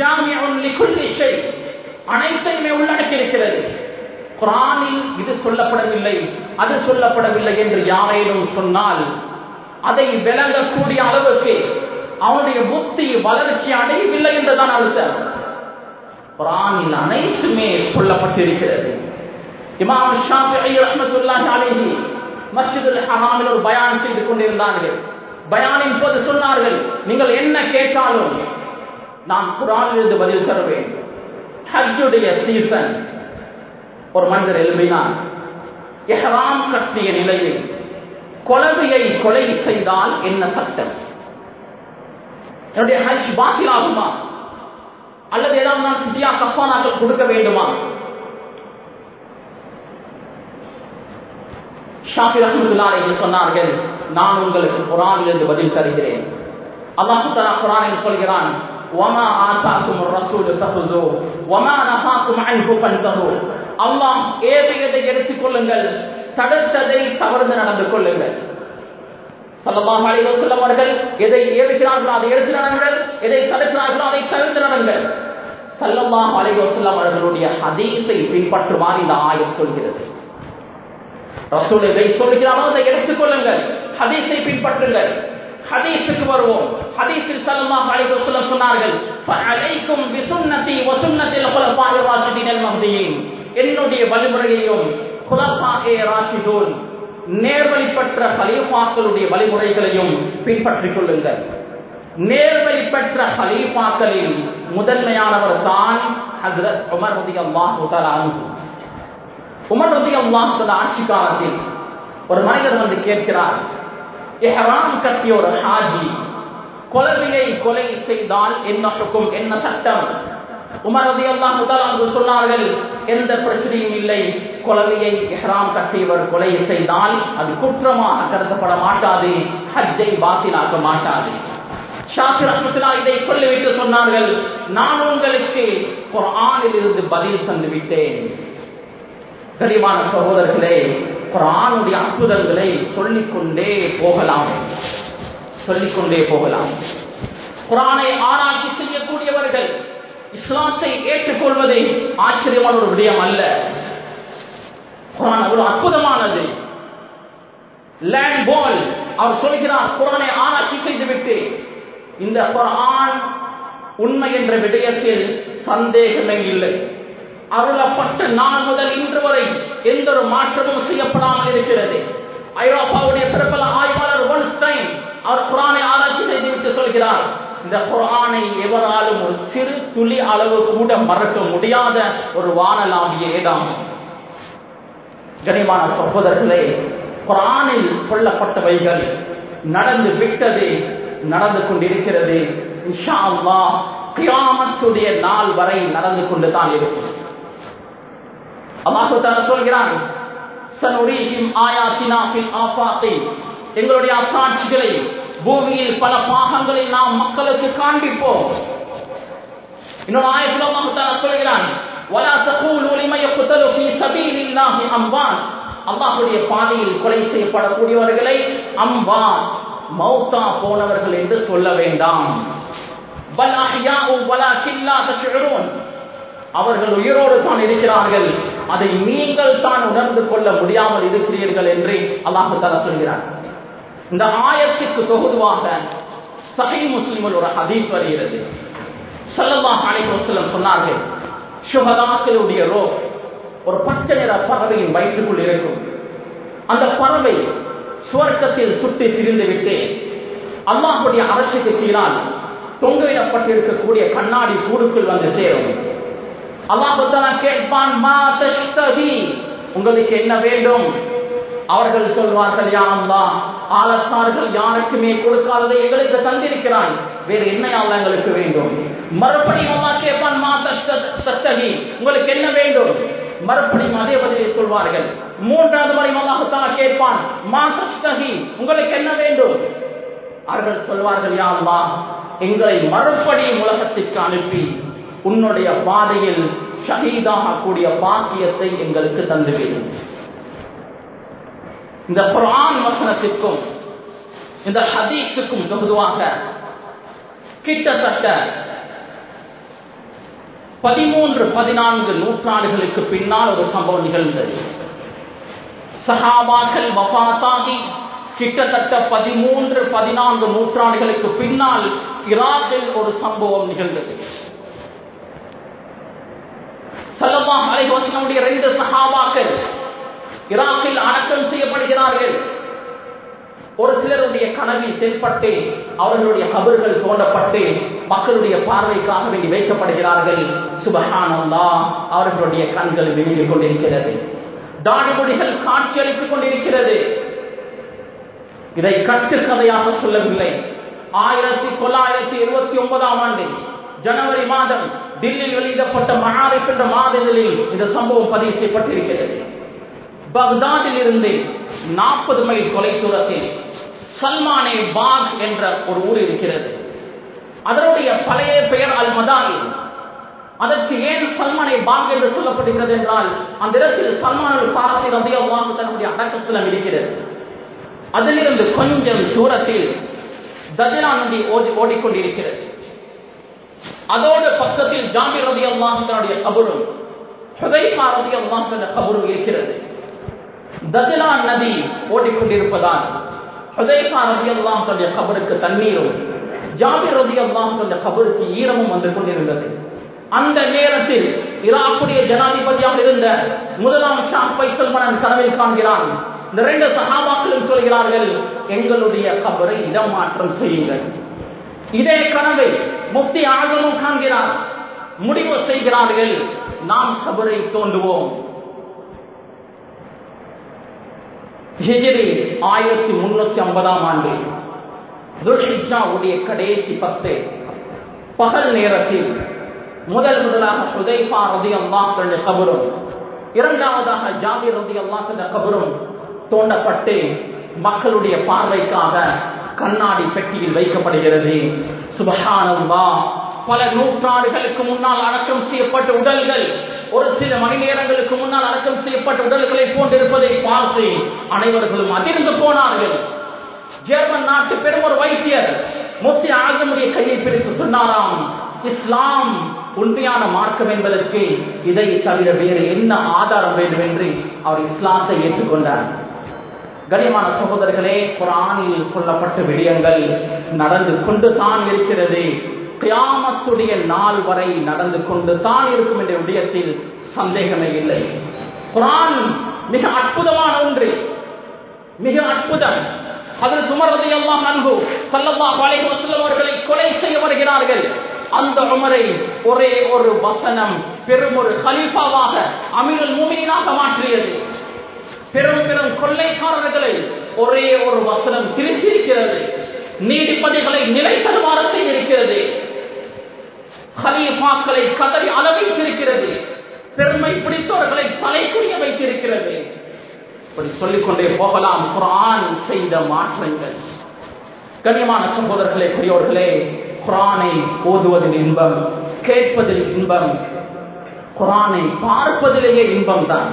அனைத்தையுமே உள்ளடக்கி இருக்கிறது குரானில் இது சொல்லப்படவில்லை அது சொல்லப்படவில்லை என்று யாரேனும் சொன்னால் அதை விளங்கக்கூடிய அளவுக்கு அவனுடைய புத்தி வளர்ச்சி அடையவில்லை என்றுதான் அர்த்தம் குரானில் அனைத்துமே சொல்லப்பட்டிருக்கிறது இமாம் ஷாஃபி ரஹ்மத்துல்லாஹி அலைஹி மஸ்ஜிதுல் ஹராமில் ஒரு பயான் செய்து கொண்டிருந்தார்கள் பயானின் போது சொன்னார்கள் நீங்கள் என்ன கேட்டாலும் நான் குரானிலிருந்து பதில் தருவேன் ஹஜ்ஜுடைய சீசன் ஒரு மனிதர் எழுப்பினார் எஹராம் கட்டிய நிலையில் கொலவையை கொலை செய்தால் என்ன சட்டம் என்னுடைய ஹஜ் பாக்கிலாகுமா அல்லது ஏதாவது நான் சித்தியா கஃபானாக்கள் கொடுக்க வேண்டுமா ஷாஃபி ரஹமத்துல்லாஹி சொன்னார்கள் நான் உங்களுக்கு குரானிலிருந்து பதில் தருகிறேன் அல்லாஹு தஆலா குரானில் சொல்கிறான் وما آتاكم الرسول فخذوه وما نهاكم عنه فانتهوا அல்லாஹ் ஏவியதை எடுத்துக் கொள்ளுங்கள் தடுத்ததை தவறுந்து நடந்து கொள்ளுங்கள் சல்லல்லாஹு அலைஹி வஸல்லம் அவர்கள் எதை ஏவுகிறார்களோ அதை எடுத்து நடங்கள் எதை தடுக்கிறார்களோ அதை தவிர்த்து நடங்கள் சல்லல்லாஹு அலைஹி வஸல்லம் அவர்களுடைய ஹதீஸை பின்பற்றுமாறு இந்த ஆயம் சொல்கிறது ரசூல் எதை சொல்கிறாரோ அதை எடுத்துக் கொள்ளுங்கள் ஹதீஸை பின்பற்றுங்கள் ஹதீஸுக்கு வருவோம் ஹதீஸில் ஸல்லல்லாஹு அலைஹி வஸல்லம் சொன்னார்கள் ஃபஅலைக்கும் பிசுன்னதி வ சுன்னத்தில் குலஃபாய் ராஷிதீன் மஹ்தியின் என்னுடைய வழிமுறையையும் குலஃபாயே ராஷிதூன் நேர்வழிப்பற்ற கலீஃபாக்களுடைய வழிமுறைகளையும் பின்பற்றிக் கொள்ளுங்கள் நேர்வழி பெற்ற கலீஃபாக்களில் முதன்மையானவர் தான் ஹஜ்ரத் உமர் ரலியல்லாஹு தஆலா அன்ஹு உமர் ரலியல்லாஹு தஆலா ஆட்சி காலத்தில் ஒரு மனிதர் வந்து கேட்கிறார் இஹ்ராம் கட்டிய ஒரு ஹாஜி கொலவியை கொலை செய்தால் என்ன ஹுக்கும் என்ன சட்டம் உமர் ரலியல்லாஹு தஆலா அன்ஹு சொன்னார்கள் எந்த பிரச்சனையும் இல்லை கொலவையை இஹ்ராம் கட்டியவர் கொலை செய்தால் அது குற்றமாக கருதப்பட மாட்டாது ஹஜ்ஜை பாத்திலாக்க மாட்டாது ஷாஃபி ரஹ்மத்துல்லா இதை சொல்லிவிட்டு சொன்னார்கள் நான் உங்களுக்கு குர்ஆனில் இருந்து பதில் தந்து விட்டேன் கரிமான சகோதரர்களே குர்ஆனுடைய அற்புதங்களை சொல்லிக்கொண்டே போகலாம் சொல்லிக்கொண்டே போகலாம் குர்ஆனை ஆராய்ச்சி செய்யக்கூடியவர்கள் இஸ்லாத்தை ஏற்றுக்கொள்வது ஆச்சரியமான ஒரு விடயம் அல்ல குரான் அவ்வளவு அற்புதமானது லேண்ட் பால் அவர் சொல்கிறார் குரானை ஆராய்ச்சி செய்துவிட்டு இந்த குரான் உண்மை என்ற விடயத்தில் சந்தேகமே இல்லை அருளப்பட்ட நாள் முதல் இன்று வரை எந்த ஒரு மாற்றமும் செய்யப்படாமல் இருக்கிறது ஐரோப்பாவுடைய பிரபல ஆய்வாளர் ஒன்ஸ்டைன் அவர் குரானை ஆராய்ச்சி செய்துவிட்டு சொல்கிறார் இந்த குரானை எவராலும் ஒரு சிறு துளி அளவு கூட மறக்க முடியாத ஒரு வானலாகிய ஏதாகும் கனிமான சகோதரர்களே குரானில் சொல்லப்பட்டவைகள் நடந்து விட்டது நடந்து கொண்டிருக்கிறது இன்ஷா அல்லாஹ் கியாமத்துடைய நாள் வரை நடந்து கொண்டு தான் இருக்கும் அல்லாஹு தஆலா சொல்கிறான் சனுரீஹிம் ஆயாத்தினா ஃபில் ஆஃபாத்தி எங்களுடைய அத்தாட்சிகளை பூமியில் பல பாகங்களில் நாம் மக்களுக்கு காண்பிப்போம் இன்னொரு ஆயத்தில் அல்லாஹ் தஆலா சொல்கிறான் ولا تقولوا لمن يقتل في سبيل الله اموات அல்லாஹ்வுடைய பாதையில் கொலை செய்யப்படக்கூடியவர்களை அம்பாத் மௌத்தா போனவர்கள் என்று சொல்ல வேண்டாம் பல் அஹ்யாஉ வலாக்கின் லா தஷ்உரூன் அவர்கள் உயிரோடு தான் இருக்கிறார்கள் அதை நீங்கள் தான் உணர்ந்து கொள்ள முடியாமல் இருக்கிறீர்கள் என்று அல்லாஹு தஆலா சொல்கிறார் இந்த ஆயத்துக்கு தொகுதுவாக சஹி முஸ்லிமில் ஒரு ஹதீஸ் வருகிறது ஸல்லல்லாஹு அலைஹி வஸல்லம் சொன்னார்கள் சுகதாக்களுடைய ரோ ஒரு பச்சை நிற பறவையின் வயிற்றுக்குள் இருக்கும் அந்த பறவை சுவர்க்கத்தில் சுற்றி திரிந்து விட்டு அல்லாஹுடைய அரசுக்கு கீழால் தொங்கவிடப்பட்டிருக்கக்கூடிய கண்ணாடி கூடுக்குள் வந்து சேரும் அல்லாஹு கேட்பான் மா தஷ்தஹி உங்களுக்கு என்ன வேண்டும் அவர்கள் சொல்வார்கள் யா அல்லாஹ் ஆலத்தார்கள் யாருக்குமே கொடுக்காததை எங்களுக்கு தந்திருக்கிறாய் வேறு என்ன அல்ல எங்களுக்கு வேண்டும் மறுபடியும் அல்லாஹ் கேட்பான் மா தஷ்தஹி உங்களுக்கு என்ன வேண்டும் மறுபடியும் அதே பதிலை சொல்வார்கள் மூன்றாவது முறை அல்லாஹு கேட்பான் மா தஷ்தஹி உங்களுக்கு என்ன வேண்டும் அவர்கள் சொல்வார்கள் யா அல்லாஹ் எங்களை மறுபடியும் உலகத்திற்கு அனுப்பி உன்னுடைய பாதையில் ஷஹீதாக கூடிய பாக்கியத்தை எங்களுக்கு தந்து வேண்டும் இந்த குரான் வசனத்திற்கும் இந்த ஹதீஸுக்கும் தொகுதுவாக கிட்டத்தட்ட பதிமூன்று பதினான்கு நூற்றாண்டுகளுக்கு பின்னால் ஒரு சம்பவம் நிகழ்ந்தது சஹாபாக்கள் வஃபாத்தாகி கிட்டத்தட்ட பதிமூன்று பதினான்கு நூற்றாண்டுகளுக்கு பின்னால் ஈராக்கில் ஒரு சம்பவம் நிகழ்ந்தது சல்லல்லாஹு அலைஹி வஸல்லமுடைய ரெண்டு சஹாபாக்கள் ஈராக்கில் அடக்கம் செய்யப்படுகிறார்கள் ஒரு சிலருடைய கனவில் தென்பட்டு அவர்களுடைய கபர்கள் தோண்டப்பட்டு மக்களுடைய பார்வைக்காக வேண்டி வைக்கப்படுகிறார்கள் சுபஹானல்லா அவர்களுடைய கண்கள் வெளியில் கொண்டிருக்கிறது தாடிமொழிகள் காட்சியளித்துக் கொண்டிருக்கிறது இதை கட்டுக்கதையாக சொல்லவில்லை ஆயிரத்தி தொள்ளாயிரத்தி இருபத்தி ஒன்பதாம் ஆண்டு ஜனவரி மாதம் டில்லியில் வெளியிடப்பட்ட மகாரிப் என்ற மாதங்களில் இந்த சம்பவம் பதிவு செய்யப்பட்டிருக்கிறது பக்தாதில் இருந்து நாற்பது மைல் தொலை தூரத்தில் சல்மானே பாக் என்ற ஒரு ஊர் இருக்கிறது அதனுடைய பழைய பெயர் அல் மதானி அதற்கு ஏன் சல்மானை பாக் என்று சொல்லப்படுகிறது என்றால் அந்த இடத்தில் சல்மான் பாரதி ரதியல்லாஹு தன்னுடைய அடக்கஸ்தலம் இருக்கிறது அதிலிருந்து கொஞ்சம் தூரத்தில் தஜனா நதி ஓடி ஓடிக்கொண்டிருக்கிறது அதோடு பக்கத்தில் ஜாமி ரதி அல்லாஹ் தன்னுடைய கபரும் ஹுதைஃபா ரதி அல்லாஹ் என்ற கபரும் இருக்கிறது தஜனா நதி ஓடிக்கொண்டிருப்பதால் ஹுதைஃபா ரதி அல்லாஹ் தன்னுடைய கபருக்கு தண்ணீரும் ஜாபி ரதி அல்லாஹ் தன்னுடைய கபருக்கு ஈரமும் வந்து கொண்டிருந்தது அந்த நேரத்தில் ஈராக்குடைய ஜனாதிபதியாக இருந்த முதலாம் ஷா பைசல் மன்னன் கனவில் காண்கிறான் இந்த ரெண்டு சகாபாக்களும் சொல்கிறார்கள் எங்களுடைய கபரை இடமாற்றம் செய்யுங்கள் இதே கனவை முக்தி ஆகமும் காண்கிறார் முடிவு செய்கிறார்கள் நாம் கபரை தோண்டுவோம் ஹிஜிரி ஆயிரத்தி முன்னூத்தி ஐம்பதாம் ஆண்டு துல்ஹிஜாவுடைய கடைசி பத்து பகல் நேரத்தில் முதல் முதலாக சுதைபா ரதி அல்லாஹ் கபரும் இரண்டாவதாக ஜாபி ரதி அல்லாஹ் கபரும் தோண்டப்பட்டு மக்களுடைய பார்வைக்காக கண்ணாடி பெட்டியில் வைக்கப்படுகிறது சுபஹானல்லா பல நூற்றாண்டுகளுக்கு முன்னால் அடக்கம் செய்யப்பட்ட உடல்கள் ஒரு சில மணி நேரங்களுக்கு முன்னால் அடக்கம் செய்யப்பட்ட உடல்களை போன்றிருப்பதை பார்த்து அனைவர்களும் அதிர்ந்து போனார்கள் ஜெர்மன் நாட்டு பெரும் ஒரு வைத்தியர் முத்தி ஆகமுடைய கையை பிடித்து சொன்னாராம் இஸ்லாம் உண்மையான மார்க்கம் என்பதற்கு இதை தவிர வேறு என்ன ஆதாரம் வேண்டும் என்று அவர் இஸ்லாத்தை ஏற்றுக்கொண்டார் கனியமான சகோதரர்களே குரானில் சொல்லப்பட்ட விடயங்கள் நடந்து கொண்டு தான் இருக்கிறது கியாமத்துடைய நாள் வரை நடந்து கொண்டு தான் இருக்கும் என்ற விடயத்தில் சந்தேகமே இல்லை குரான் மிக அற்புதமான ஒன்று மிக அற்புதம் அதில் சுமரதை எல்லாம் நன்கு சல்லல்லா அலைஹி வஸல்லம் அவர்களை கொலை செய்ய வருகிறார்கள் அந்த உமரை ஒரே ஒரு வசனம் பெரும் ஒரு ஹலீஃபாவாக அமீருல் மூமினாக மாற்றியது பெரும் பெரும் கொள்ளைக்காரர்களை ஒரே ஒரு வசனம் திருச்சிருக்கிறது நீதிபதிகளை நிலை தருமாறு செய்திருக்கிறது ஹலீஃபாக்களை கதறி அளவைத்திருக்கிறது பெருமை பிடித்தவர்களை தலைக்குரிய வைத்திருக்கிறது இப்படி சொல்லிக்கொண்டே போகலாம் குரான் செய்த மாற்றங்கள் கண்ணியமான சகோதரர்களே பெரியோர்களே குரானை ஓதுவதில் இன்பம் கேட்பதில் இன்பம் குரானை பார்ப்பதிலேயே இன்பம் தான்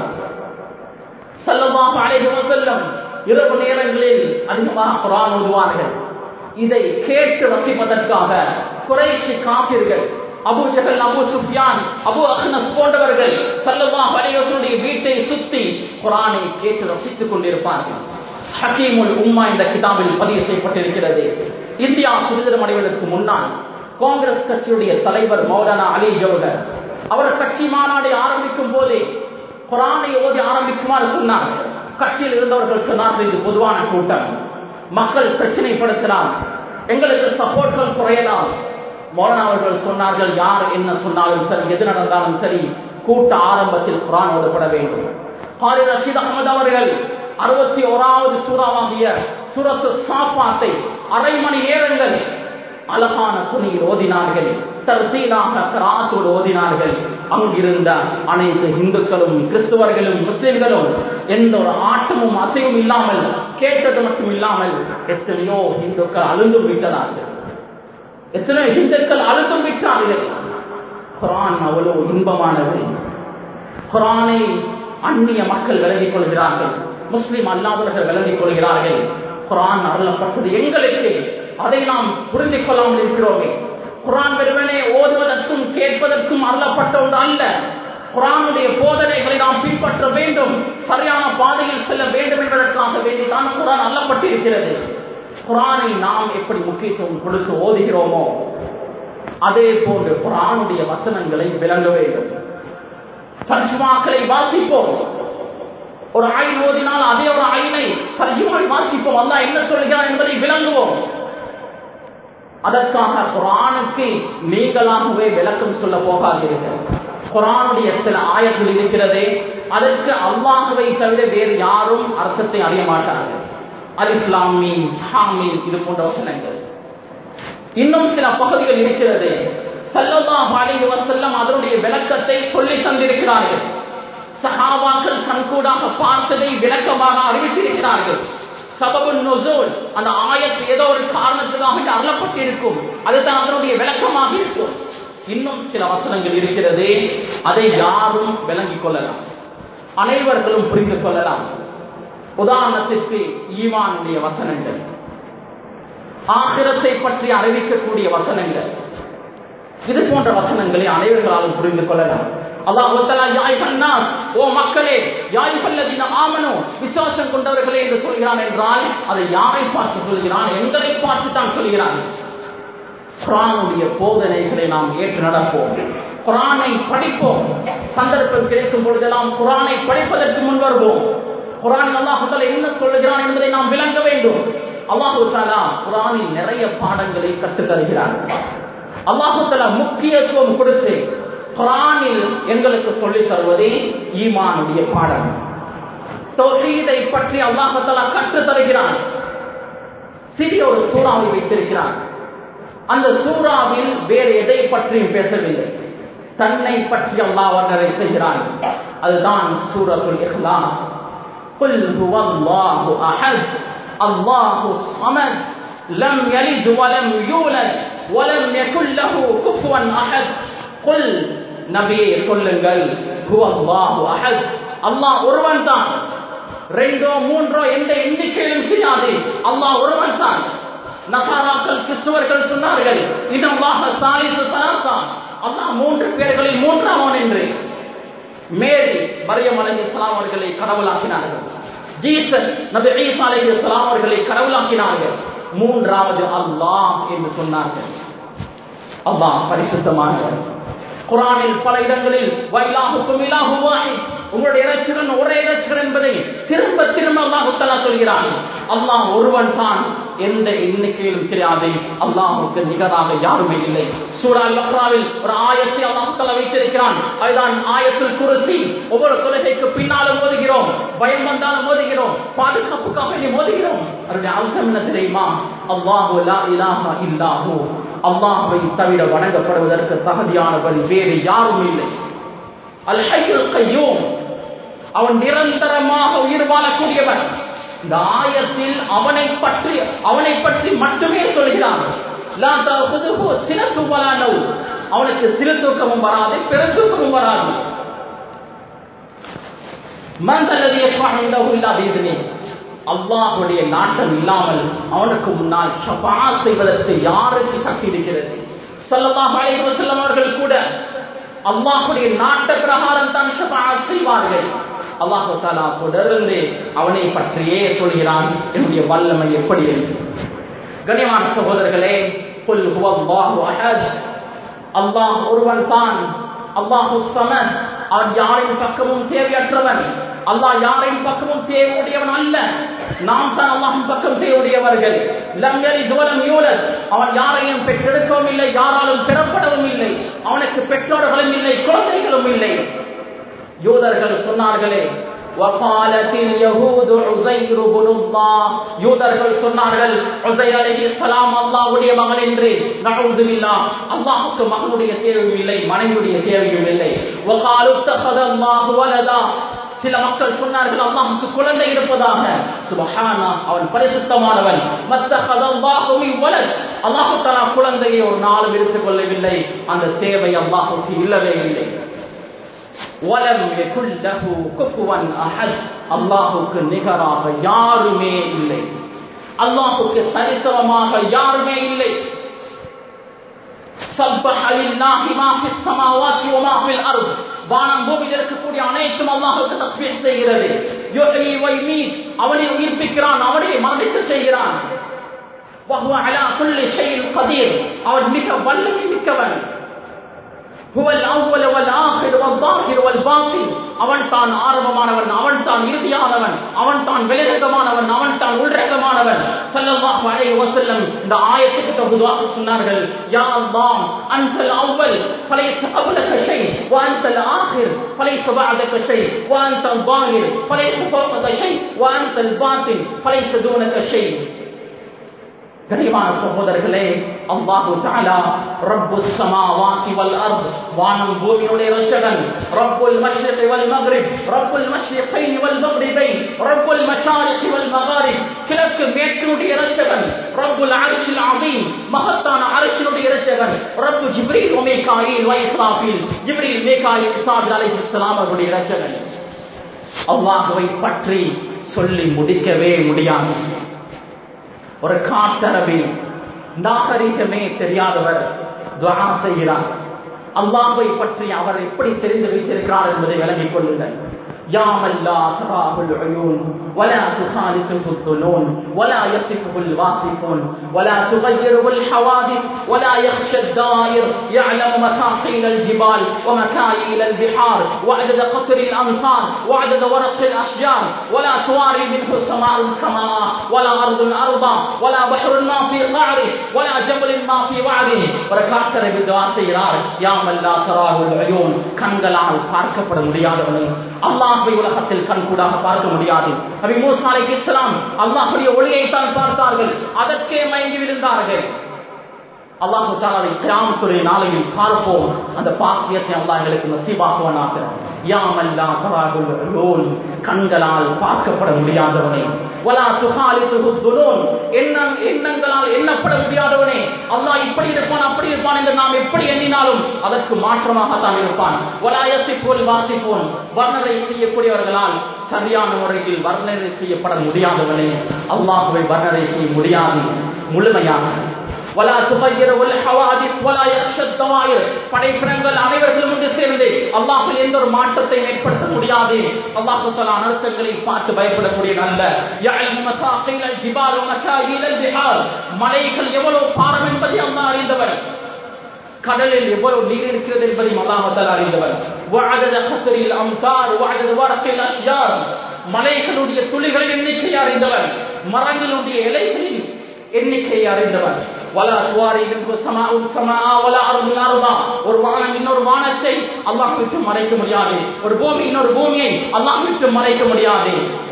செல்லமாக அழைத்து செல்லும் இரவு நேரங்களில் அதிகமாக குரான் ஓதுவார்கள் இதை கேட்டு ரசிப்பதற்காக குறைசி காப்பீர்கள் அபு ஜஹல் அபு சுஃபியான் அபு அஹ்னஸ் போன்றவர்கள் சல்லல்லாஹு அலைஹி வஸல்லுடைய வீட்டை சுத்தி குர்ஆனை கேட்டு ரசித்துக் கொண்டிருப்பார்கள் ஹக்கீமுல் உம்மா இந்த கிதாபில் பதிவு செய்யப்பட்டிருக்கிறது இந்தியா சுதந்திரம் அடைவதற்கு முன்னால் காங்கிரஸ் கட்சியுடைய தலைவர் மௌலானா அலி ஜவஹர் அவர் கட்சி மாநாடை ஆரம்பிக்கும் போதே குரானை ஓதி ஆரம்பிக்குமாறு சொன்னார் கட்சியில் இருந்தவர்கள் சொன்னார்கள் இது பொதுவான கூட்டம் மக்கள் பிரச்சனைப்படுத்தலாம் எங்களுக்கு சப்போர்ட்கள் குறையலாம் மௌலானா அவர்கள் சொன்னார்கள் யார் என்ன சொன்னாலும் சரி எது நடந்தாலும் சரி கூட்ட ஆரம்பத்தில் குரான் ஓதப்பட வேண்டும் ஹாரி ரஷீத் அகமது அவர்கள் அறுபத்தி ஓராவது சூறாவாகிய சுரத்து சாப்பாத்தை அரை மணி நேரங்கள் அழகான துணியில் ஓதினார்கள் தர்சீலாக கராத்தோடு ஓதினார்கள் அங்கிருந்த அனைத்து இந்துக்களும் கிறிஸ்துவர்களும் முஸ்லிம்களும் எந்த ஒரு ஆட்டமும் அசையும் இல்லாமல் கேட்டது மட்டும் இல்லாமல் எத்தனையோ இந்துக்கள் அழுந்தும் விட்டதார்கள் எத்தனையோ இந்துக்கள் அழுந்தும் விட்டார்கள் குரான் அவ்வளவு இன்பமானது குரானை அந்நிய மக்கள் விலகிக் கொள்கிறார்கள் முஸ்லிம் அல்லாதவர்கள் விலகிக் கொள்கிறார்கள் குரான் அருளப்பட்டது எங்களுக்கு அதை நாம் புரிந்து கொள்ளாமல் இருக்கிறோமே குரான் வெறுவனே ஓதுவதற்கும் கேட்பதற்கும் அருளப்பட்ட ஒன்று அல்ல குரானுடைய போதனைகளை நாம் பின்பற்ற வேண்டும் சரியான பாதையில் செல்ல வேண்டும் என்பதற்காக வேண்டிதான் குரான் அல்லப்பட்டிருக்கிறது குரானை நாம் எப்படி முக்கியத்துவம் கொடுத்து ஓதுகிறோமோ அதே போன்று குரானுடைய வசனங்களை விளங்க வேண்டும் தர்ஜுமாக்களை வாசிப்போம் ஒரு ஆயின் ஓதினால் அதே ஒரு ஆயினை தர்ஜுமாவை வாசிப்போம் அல்லா என்ன சொல்கிறார் என்பதை விளங்குவோம் அதற்காக குரானுக்கு நீங்களாகவே விளக்கம் சொல்ல போகாதீர்கள் குரானுடைய சில ஆயத்தில் இருக்கிறதே அதற்கு அல்லாஹுவை தவிர வேறு யாரும் அர்த்தத்தை அறிய மாட்டார்கள் அலிஸ்லாமீன் ஹாமீன் இது போன்ற வசனங்கள் இன்னும் சில பகுதிகள் இருக்கிறது சல்லல்லாஹு அலைஹி வஸல்லம் அதனுடைய விளக்கத்தை சொல்லி தந்திருக்கிறார்கள் சஹாபாக்கள் கண்கூடாக பார்த்ததை விளக்கமாக அறிவித்திருக்கிறார்கள் சபபு நுசூல் அந்த ஆயத்து ஏதோ ஒரு காரணத்துக்காக அருளப்பட்டிருக்கும் அதுதான் அதனுடைய விளக்கமாக இருக்கும் இன்னும் சில வசனங்கள் இருக்கிறது அதை யாரும் விளங்கிக் கொள்ளலாம் அனைவர்களும் புரிந்து கொள்ளலாம் உதாரணத்திற்கு ஈமானுடைய வசனங்கள் ஆகிரத்தை பற்றி அறிவிக்கக்கூடிய வசனங்கள் இது போன்ற வசனங்களை அனைவர்களாலும் புரிந்து கொள்ளலாம் அல்லாஹ் ஓ மக்களே யாய்பல்லதின ஆமனோ விசுவாசம் கொண்டவர்களே என்று சொல்கிறான் என்றால் அதை யாரை பார்த்து சொல்கிறான் எங்களை பார்த்து தான் சொல்கிறான் குரானுடைய போதனைகளை நாம் ஏற்று நடப்போம் குரானை படிப்போம் சந்தர்ப்பம் கிடைக்கும் பொழுதெல்லாம் குரானை படிப்பதற்கு முன் வருவோம் குரான் அல்லாஹால என்ன சொல்லுகிறான் என்பதை நாம் விளங்க வேண்டும் அல்லாஹு தாலா குரானில் நிறைய பாடங்களை கற்றுத் தருகிறார் அல்லாஹு தாலா முக்கியத்துவம் கொடுத்து குரானில் எங்களுக்கு சொல்லித் தருவதே ஈமானுடைய பாடம் தௌஹீதை பற்றி அல்லாஹு தாலா கற்றுத் தருகிறான் சிறிய ஒரு சூறாவை வைத்திருக்கிறான் அந்த சூறாவில் வேறு எதை பற்றியும் பேசவில்லை தன்னை பற்றி அல்லாஹ் வர்ணனை செய்கிறான் அதுதான் சூரத்துல் இஹ்லாஸ் قل هو الله احد الله الصمد لم يلد ولم يولد ولم يكن له كفوا احد قل நபியே சொல்லுங்கள் هو الله احد அல்லாஹ் ஒருவன் தான் ரெண்டோ மூன்றோ எந்த எண்ணிக்கையிலும் செய்யாது அல்லாஹ் ஒருவன் தான் நசாராக்கள் கிறிஸ்துவர்கள் சொன்னார்கள் இதமாக சாலிசு சலாத்தான் அல்லாஹ் மூன்று பேர்களில் மூன்றாமன் என்று மேரி மரியம் அலி இஸ்லாம் அவர்களை கடவுளாக்கினார்கள் ஜீசஸ் நபி ஈசா அலி இஸ்லாம் அவர்களை கடவுளாக்கினார்கள் மூன்றாவது அல்லாஹ் என்று சொன்னார்கள் அல்லாஹ் பரிசுத்தமானவர் குரானில் பல இடங்களில் வைலாகுக்கும் இலாகு வாஹித் உங்களுடைய இறைச்சிகன் ஒரே இறைச்சிகன் என்பதை திரும்ப திரும்ப அல்லாஹு தலா சொல்கிறான் அல்லாஹ் ஒருவன் தான் எந்த எண்ணிக்கையிலும் கிடையாது அல்லாஹுக்கு நிகராக யாருமே இல்லை சூறால் பக்ராவில் ஒரு ஆயத்தை அல்லாஹு தலா வைத்திருக்கிறான் அதுதான் ஆயத்தில் குருசி ஒவ்வொரு கொள்கைக்கு பின்னாலும் மோதுகிறோம் பயம் வந்தாலும் மோதுகிறோம் பாதுகாப்புக்காக வேண்டி மோதுகிறோம் அதனுடைய அர்த்தம் என்ன தெரியுமா அல்லாஹு லா இலாஹா இல்லாஹு அல்லாஹை தவிர வணங்கப்படுவதற்கு தகுதியானவன் வேறு யாரும் இல்லை அல் ஹய்யுல் கையூம் அவன் நிரந்தரமாக உயிர் வாழக்கூடியவன் இந்த ஆயத்தில் அவனை பற்றி அவனை பற்றி மட்டுமே சொல்கிறான் அவனுக்கு சிறு தூக்கமும் வராது பெருந்தூக்கமும் வராது அல்லாஹுடைய நாட்டம் இல்லாமல் அவனுக்கு முன்னால் ஷபா செய்வதற்கு யாருக்கு சக்தி இருக்கிறது சொல்லலாம் செல்லம் அவர்கள் கூட அல்லாஹுடைய நாட்ட பிரகாரம் தான் ஷபா செய்வார்கள் அல்லாஹு தாலா தொடர்ந்து அவனை பற்றியே சொல்கிறான் என்னுடைய வல்லமை எப்படி என்று கனியமான சகோதரர்களே புல் ஹுவல்லாஹு அஹத் அல்லாஹ் ஒருவன் தான் அல்லாஹு சமன் அவன் யாரின் பக்கமும் தேவையற்றவன் அல்லாஹ் யாரின் பக்கமும் தேவையுடையவன் அல்ல நாம் தான் அல்லாஹின் பக்கம் தேவையுடையவர்கள் லங்கரி தோலம் யூலத் அவன் யாரையும் பெற்றெடுக்கவும் இல்லை யாராலும் பெறப்படவும் இல்லை அவனுக்கு பெற்றோர்களும் இல்லை குழந்தைகளும் இல்லை யூதர்கள் சொன்னார்களே وقالت اليهود عزير بن الله யூதர்கள் சொன்னார்கள் உஸைர் அலைஹிஸ்ஸலாம் அல்லாஹ்வுடைய மகன் என்று நஊது பில்லாஹ் அல்லாஹ்வுக்கு மகனுடைய தேவையும் இல்லை மனைவியுடைய தேவையும் இல்லை وقالوا اتخذ الله ولدا சில மக்கள் சொன்னார்கள் அல்லாஹ்வுக்கு குழந்தை இருப்பதாக சுபஹானா அவன் பரிசுத்தமானவன் மத்தஹதல்லாஹு மின் வலத் அல்லாஹ் தஆலா குழந்தையை ஒரு நாளும் எடுத்துக் கொள்ளவில்லை அந்த தேவை அல்லாஹ்வுக்கு இல்லவே இல்லை வலம் யகுல் லஹு குஃபுவன் அஹத் அல்லாஹ்வுக்கு நிகராக யாருமே இல்லை அல்லாஹ்வுக்கு சரிசமமாக யாருமே இல்லை சப்பஹ லில்லாஹி மா ஃபிஸ் ஸமாவாத்தி வ மா ஃபில் அர்த் வானம் பூமியில் இருக்கக்கூடிய அனைத்தும் அல்லாஹ்வுக்கு தஸ்பீஹ் செய்கிறது யுஹ்யி வ யுமீத் அவனை உயிர்ப்பிக்கிறான் அவனை மரணிக்க செய்கிறான் وهو على كل شيء قدير அவன் மிக வல்லமை மிக்கவன் هو الاول والاخر والظاهر والباطن அவன் தான் ஆரம்பமானவன் அவன் தான் இறுதியானவன் அவன் தான் வெளிரகமானவன் அவன் தான் உள்ரகமானவன் ஸல்லல்லாஹு அலைஹி வஸல்லம் இந்த ஆயத்துக்கு தகுதாக சொன்னார்கள் யா அல்லாஹ் அன்த الأول فليس قبلك شيء وأنت الآخر فليس بعدك شيء وأنت الظاهر فليس فوقك شيء وأنت الباطن فليس دونك شيء கனிவான சகோதரர்களே அல்லாஹு தஆலா ரப்புஸ் ஸமாவாதி வல் அர்த் வானம் பூமியுடைய ரட்சகன் ரப்புல் மஷ்ரிகி வல் மக்ரிப் ரப்புல் மஷ்ரிகைன் வல் மக்ரிபைன் ரப்புல் மஷாரிகி வல் மகாரிப் கிழக்கு மேற்கினுடைய ரட்சகன் ரப்புல் அர்ஷில் அதீம் மகத்தான அர்ஷினுடைய ரட்சகன் ரப்பு ஜிப்ரீல் வ மீகாயில் வ இஸ்ராஃபீல் ஜிப்ரீல் மீகாயில் இஸ்ராஃபீல் அலைஹிஸ்ஸலாம் அவர்களுடைய ரட்சகன் அல்லாஹுவை பற்றி சொல்லி முடிக்கவே முடியாது ஒரு காட்டரவி நாகரிகமே தெரியாதவர் துவா செய்கிறார் அல்லாஹை பற்றி அவர் எப்படி தெரிந்து வைத்திருக்கிறார் என்பதை விளங்கிக் கொள்ளுங்கள் يا من لا تراه العيون ولا تخالطه الظنون ولا يصفه الواصفون ولا تغيره الحوادث ولا يخشى الدائر يعلم مفاصيل الجبال ومكاييل البحار وعدد قطر الامطار وعدد ورق الاشجار ولا تواري منه السماء السماء ولا ارض ارضا ولا بحر ما في قعره ولا جبل ما في وعره وركعتر بالدعاء செய்கிறார் யாமல் லா தராஹுல் அயூன் கண்களால் பார்க்கப்பட முடியாதவனும் அல்லாஹ்வை உலகத்தில் கண்கூடாக பார்க்க முடியாது நபி மூசா அலைஹிஸ்ஸலாம் அல்லாஹ்வுடைய ஒளியை தான் பார்த்தார்கள் அதற்கே மயங்கி விழுந்தார்கள் அல்லாஹு தாலாவை கிராமத்துறை நாளையில் பார்ப்போம் அந்த பாக்கியத்தை அல்லாஹ் எங்களுக்கு நசீபாக்குவனாக யாமல்லா தராகுல் அலூன் கண்களால் பார்க்கப்பட முடியாதவனே வலா துகாலித்துஹு துனூன் எண்ணம் எண்ணங்களால் எண்ணப்பட முடியாதவனே அல்லாஹ் இப்படி இருப்பான் அப்படி இருப்பான் என்று நாம் எப்படி எண்ணினாலும் அதற்கு மாற்றமாக தான் இருப்பான் வலா யசிஃபுல் வாசிஃபூன் வர்ணனை செய்யக்கூடியவர்களால் சரியான முறையில் வர்ணனை செய்யப்பட முடியாதவனே அல்லாஹ்வை வர்ணனை செய்ய முடியாது முழுமையாக ولا تغير الحوادث ولا يخشى الدوائر படைப்பினங்கள் அனைவர்களும் ஒன்று சேர்ந்து அல்லாஹ்வில் எந்த ஒரு மாற்றத்தை ஏற்படுத்த முடியாது அல்லாஹ் தஆலா அனர்த்தங்களை பார்த்து பயப்படக்கூடிய நல்ல يعلم مساقيل الجبال ومكاييل البحار மலைகள் எவ்வளவு பாரம் என்பதை அல்லாஹ் அறிந்தவர் கடலில் எவ்வளவு நீர் இருக்கிறது என்பதையும் அல்லாஹ் தஆலா அறிந்தவர் وعدد قطر الامطار وعدد ورق الاشجار மலைகளுடைய துளிகளின் எண்ணிக்கையை அறிந்தவர் மரங்களுடைய இலைகளின் எண்ணிக்கையை அறிந்தவர் வலா துவாரி மின்கு சமாஉ சமாஆ வலா அர்து அர்தா ஒரு வானம் இன்னொரு வானத்தை அல்லாஹ் விட்டு மறைக்க முடியாது ஒரு பூமி இன்னொரு பூமியை அல்லாஹ் விட்டு மறைக்க முடியாது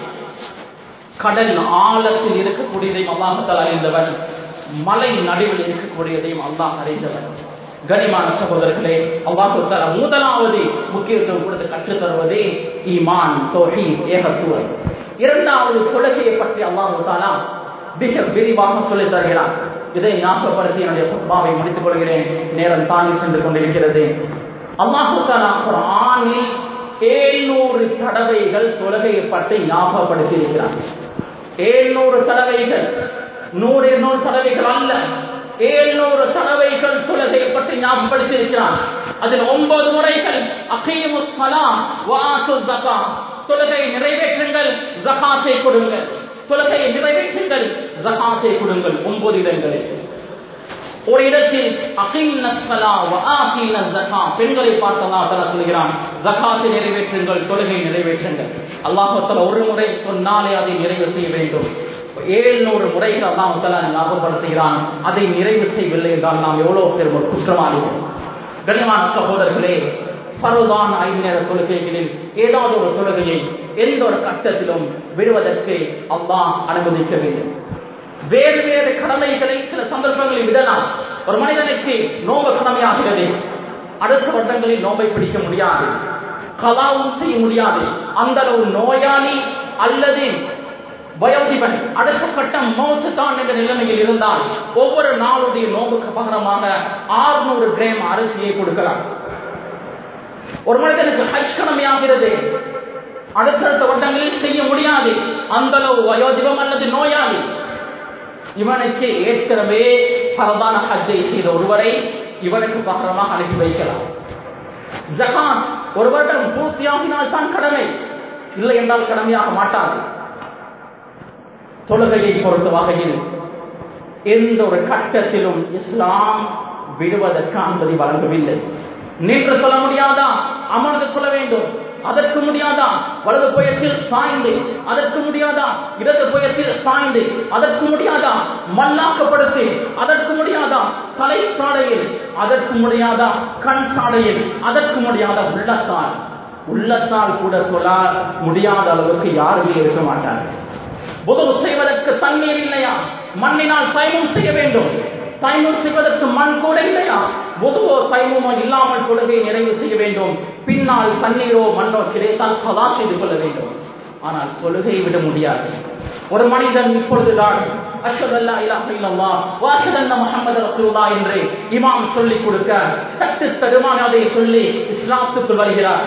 கடல் ஆழத்தில் இருக்கக்கூடியதையும் அல்லாஹத்தால் அறிந்தவன் மலை நடுவில் இருக்கக்கூடியதையும் அல்லாஹ் அறிந்தவன் கனிமான சகோதரர்களே அல்லாஹு தஆலா முதலாவது முக்கியத்துவம் கொடுத்து கற்றுத் தருவதே ஈமான் தௌஹீத் ஏகத்துவம் இரண்டாவது தொழுகையை பற்றி அல்லாஹு தஆலா மிக விரிவாக சொல்லித் தருகிறார் இதை ஞாபகப்படுத்தி என்னுடைய குத்பாவை முடித்துக் கொள்கிறேன் நேரம் தாண்டி சென்று கொண்டிருக்கிறது அல்லாஹு தஆலா குர்ஆனில் ஏழ்நூறு தடவைகள் தொழுகையை பற்றி ஞாபகப்படுத்தி இருக்கிறார் ஏழ்நூறு தடவைகள் நூறு இருநூறு தடவைகள் அல்ல ஏழ்நூறு தடவைகள் தொழுகையை பற்றி ஞாபகப்படுத்தி இருக்கிறார் அதில் ஒன்பது முறைகள் அகீமு சலா வாசு ஜகா தொழுகையை நிறைவேற்றுங்கள் ஜகாத்தை கொடுங்கள் தொழுகையை நிறைவேற்றுங்கள் ஜகாத்தை கொடுங்கள் ஒன்பது இடங்களில் ஒரு இடத்தில் பெண்களை பார்த்தா சொல்கிறான் ஜகாத்தை நிறைவேற்றுங்கள் தொழுகை நிறைவேற்றுங்கள் அல்லாஹால ஒரு முறை சொன்னாலே அதை நிறைவு செய்ய வேண்டும் ஏழ்நூறு முறைகள் அல்லாஹால ஞாபகப்படுத்துகிறான் அதை நிறைவு செய்யவில்லை என்றால் நாம் எவ்வளவு பேர் ஒரு குற்றவாளிகள் கண்ணியமான சகோதரர்களே பருவான ஐந்து நேர தொழுகைகளில் ஏதாவது ஒரு தொழுகையை எந்த ஒரு கட்டத்திலும் விடுவதற்கு அல்லாஹ் அனுமதிக்க வேண்டும் வேறு வேறு கடமைகளை சில சந்தர்ப்பங்களில் விடலாம் ஒரு மனிதனுக்கு நோம்பு கடமையாகிறது அடுத்த வருடங்களில் நோம்பை பிடிக்க முடியாது கலாவும் செய்ய முடியாது அந்த அளவு நோயாளி அல்லது வயோதிபன் அடுத்த கட்டம் மௌத்து தான் என்ற நிலைமையில் இருந்தால் ஒவ்வொரு நாளுடைய நோம்புக்கு பகரமாக ஆறுநூறு கிராம் அரிசியை கொடுக்கிறார் ஒரு மனிதனுக்கு ஹஜ் கடமையாகிறது அடுத்தடுத்த வருடங்களில் செய்ய முடியாது அந்த அளவு வயோதிபம் அல்லது நோயாளி இவனுக்கு ஏற்கனவே பரதான ஹஜ்ஜை செய்த ஒருவரை இவனுக்கு பகரமாக அனுப்பி வைக்கலாம் ஜகாத் ஒரு வருடம் பூர்த்தியாகினால் தான் கடமை இல்லை என்றால் கடமையாக மாட்டாது தொழுகையை பொறுத்த வகையில் எந்த ஒரு கட்டத்திலும் இஸ்லாம் விடுவதற்கு அனுமதி வழங்கவில்லை நின்று சொல்ல முடியாதா அமர்ந்து கொள்ள வேண்டும் அதற்கு முடியாதா வலது புயத்தில் சாய்ந்து அதற்கு முடியாதா இடது புயத்தில் சாய்ந்து அதற்கு முடியாதா மல்லாக்கப்படுத்தி அதற்கு முடியாதா தலை சாடையில் அதற்கு முடியாதா கண் சாடையில் அதற்கு முடியாதா உள்ளத்தால் உள்ளத்தால் கூட சொல்ல முடியாத அளவுக்கு யாருமே இருக்க மாட்டார்கள் உதவு செய்வதற்கு தண்ணீர் இல்லையா மண்ணினால் தயமும் செய்ய வேண்டும் தயமும் செய்வதற்கு மண் கூட இல்லையா பொதுவோ தயமுமோ இல்லாமல் தொழுகை நிறைவு செய்ய வேண்டும் பின்னால் தண்ணீரோ மண்ணோ கிடைத்தால் சதா செய்து கொள்ள வேண்டும் ஆனால் தொழுகை விட முடியாது ஒரு மனிதன் இப்பொழுதுதான் அஷ்ஹதல்லா இலாஹ இல்லல்லாஹ் வ அஷ்ஹதன்ன முஹம்மது ரசூலுல்லாஹ் என்று இமாம் சொல்லிக் கொடுக்க தட்டு தடுமாறாதை சொல்லி இஸ்லாத்துக்கு வருகிறார்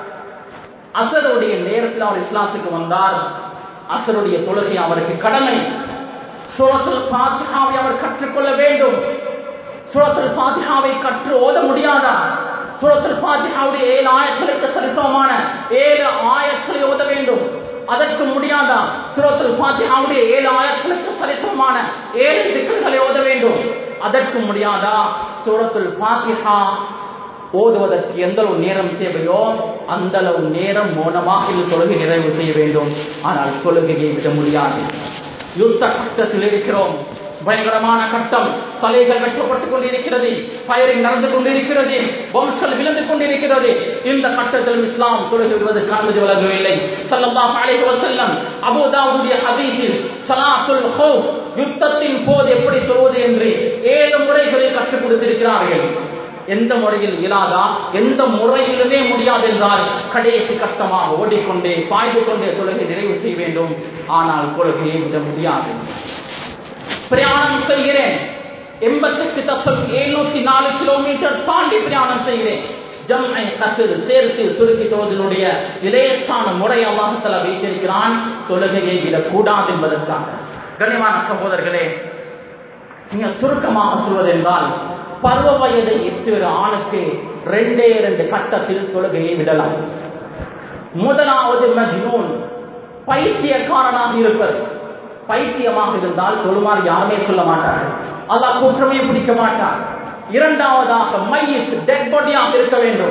அசருடைய நேரத்தில் அவர் இஸ்லாத்துக்கு வந்தார் அசருடைய தொழுகை அவருக்கு கடமை சூரத்துல் ஃபாத்திஹாவை அவர் கற்றுக்கொள்ள வேண்டும் சூரத்துல் ஃபாத்திஹாவை கற்று ஓத முடியாதா சூரத்துல் ஃபாத்திஹாவுடைய ஏழு ஆயர்களுக்கு சரிசமமான ஏழு ஆயர்களை ஓத வேண்டும் அதற்கு முடியாதா சூரத்துல் ஃபாத்திஹாவுடைய ஏழு ஆயர்களுக்கு சரிசமமான ஏழு திக்குகளை ஓத வேண்டும் அதற்கு முடியாதா சூரத்துல் ஃபாத்திஹா ஓதுவதற்கு எந்த அளவு நேரம் தேவையோ அந்த அளவு நேரம் மௌனமாக இந்த தொழுகை நிறைவு செய்ய வேண்டும் ஆனால் தொழுகையை விட முடியாது யுத்த கட்டத்தில் இருக்கிறோம் பயங்கரமான கட்டம் தலைகள் வெட்டப்பட்டுக் கொண்டிருக்கிறது பயரிங் நடந்து கொண்டிருக்கிறது வம்சல் விழுந்து கொண்டிருக்கிறது இந்த கட்டத்தில் இஸ்லாம் தொழுகை விடுவதற்கு அனுமதி வழங்கவில்லை சல்லல்லாஹு அலைஹி வஸல்லம் அபூதாவுடைய ஹதீஸில் ஸலாத்துல் ஹௌஃப் யுத்தத்தின் போது எப்படி தொழுவது என்று ஏழு முறைகளில் கற்றுக் கொடுத்திருக்கிறார்கள் எந்த முறையில் இயலாதா எந்த முறையிலுமே முடியாது என்றால் கடைசி கஷ்டமாக ஓடிக்கொண்டே பாய்ந்து கொண்டே தொழுகை நிறைவு செய்ய வேண்டும் ஆனால் தொழுகையை விட முடியாது பிரயாணம் செய்கிறேன் எண்பத்தெட்டு தசம் எழுநூத்தி நாலு கிலோமீட்டர் தாண்டி பிரயாணம் செய்கிறேன் ஜம்ஐ கசர் சேர்த்து சுருக்கி தொழுதனுடைய இலேசான முறை அல்லாஹத்தில் வைத்திருக்கிறான் தொழுகையை விடக்கூடாது என்பதற்காக கண்ணியமான சகோதரர்களே நீங்க சுருக்கமாக சொல்வதென்றால் பருவ வயதை எட்டுகிற ஆணுக்கு ரெண்டே ரெண்டு கட்டத்தில் தொழுகையை விடலாம் முதலாவது மஜ்னூன் பைத்தியக்காரனாக இருப்பது பைத்தியமாக இருந்தால் தொழுமாறு யாருமே சொல்ல மாட்டார்கள் அல்லாஹ் குற்றமே பிடிக்க மாட்டார் இரண்டாவதாக மையத் டெட் பாடியாக இருக்க வேண்டும்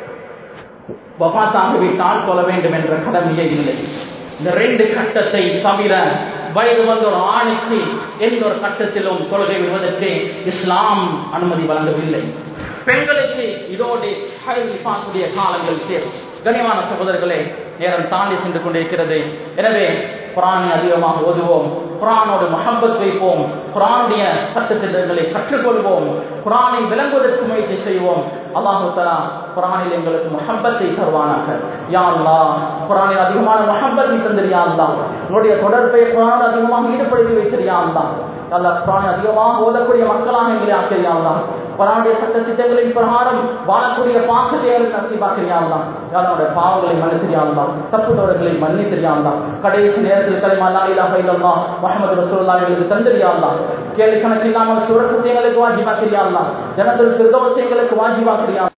வபாத்தாகிவிட்டால் கொள்ள வேண்டும் என்ற கடமையே இல்லை இந்த ரெண்டு கட்டத்தை தவிர வயது வந்த ஒரு ஆணுக்கு எந்த ஒரு கட்டத்திலும் தொழுகை விடுவதற்கு இஸ்லாம் அனுமதி வழங்கவில்லை பெண்களுக்கு இதோடு ஹைஃபாசுடைய காலங்கள் சேரும் கனிவான சகோதரர்களே நேரம் தாண்டி சென்று கொண்டிருக்கிறது எனவே குரானை அதிகமாக ஓதுவோம் குரானோடு மஹப்பத் வைப்போம் குரானுடைய சட்டத்திட்டங்களை கற்றுக்கொள்வோம் குரானை விளங்குவதற்கு முயற்சி செய்வோம் அல்லாஹு தலா குரானில் எங்களுக்கு மஹப்பத்தை தருவானாக யா அல்லா குரானில் அதிகமான மஹப்பத்தை தந்திரியா அல்லா உன்னுடைய தொடர்பை குரான் அதிகமாக ஈடுபடுத்தி வைத்திரியா அல்லா அல்லா குரானை அதிகமாக ஓதக்கூடிய மக்களாக எங்களை ஆக்கிரியா அல்லா குரானுடைய சட்ட திட்டங்களின் பிரகாரம் வாழக்கூடிய பாக்கத்தை நசீபாக்கிறியாலாம் யாரோட பாவங்களை மன்னித்திரியாலாம் தப்பு தவறுகளை மன்னித்திரியாலாம் கடைசி நேரத்தில் கலிமா அல்லா இலாஹ இல்லல்லா முஹம்மது ரசூலுல்லாஹ் எங்களுக்கு தந்திரியாலாம் கேள்வி கணக்கு இல்லாமல் சுரத்து எங்களுக்கு வாஜிபாக்கிறியாலாம் ஜனத்தில் திருதவசை எங்களுக்கு வாஜிபாக்கிறியா